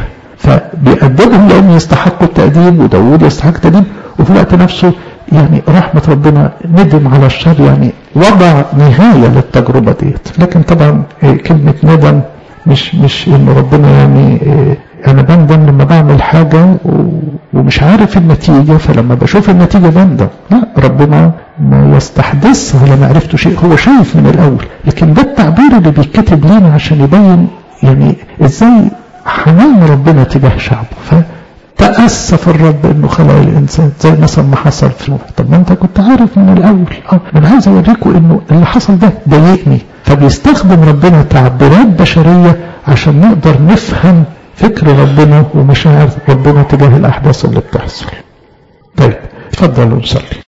فبيأدبهم لأن يستحقوا التأديب وداوود يستحق التأديب وفي الوقت نفسه يعني رحمة ربنا ندم على الشر يعني وضع نهاية للتجربة ديت لكن طبعا إيه، كلمة ندم مش مش ان ربنا يعني إيه، انا بندم لما بعمل حاجة و- ومش عارف النتيجة فلما بشوف النتيجة بندم لا ربنا ما يستحدثها لما عرفته شيء هو شايف من الاول لكن ده التعبير اللي بيتكتب لنا عشان يبين يعني ازاي حنان ربنا تجاه شعبه فتأسف الرب انه خلق الانسان زي مثلا ما حصل في نوح طب ما انت كنت عارف من الاول اه ما انا عايز اوريكم انه اللي حصل ده ضايقني فبيستخدم ربنا تعبيرات بشريه عشان نقدر نفهم فكر ربنا ومشاعر ربنا تجاه الاحداث اللي بتحصل طيب اتفضلوا نصلي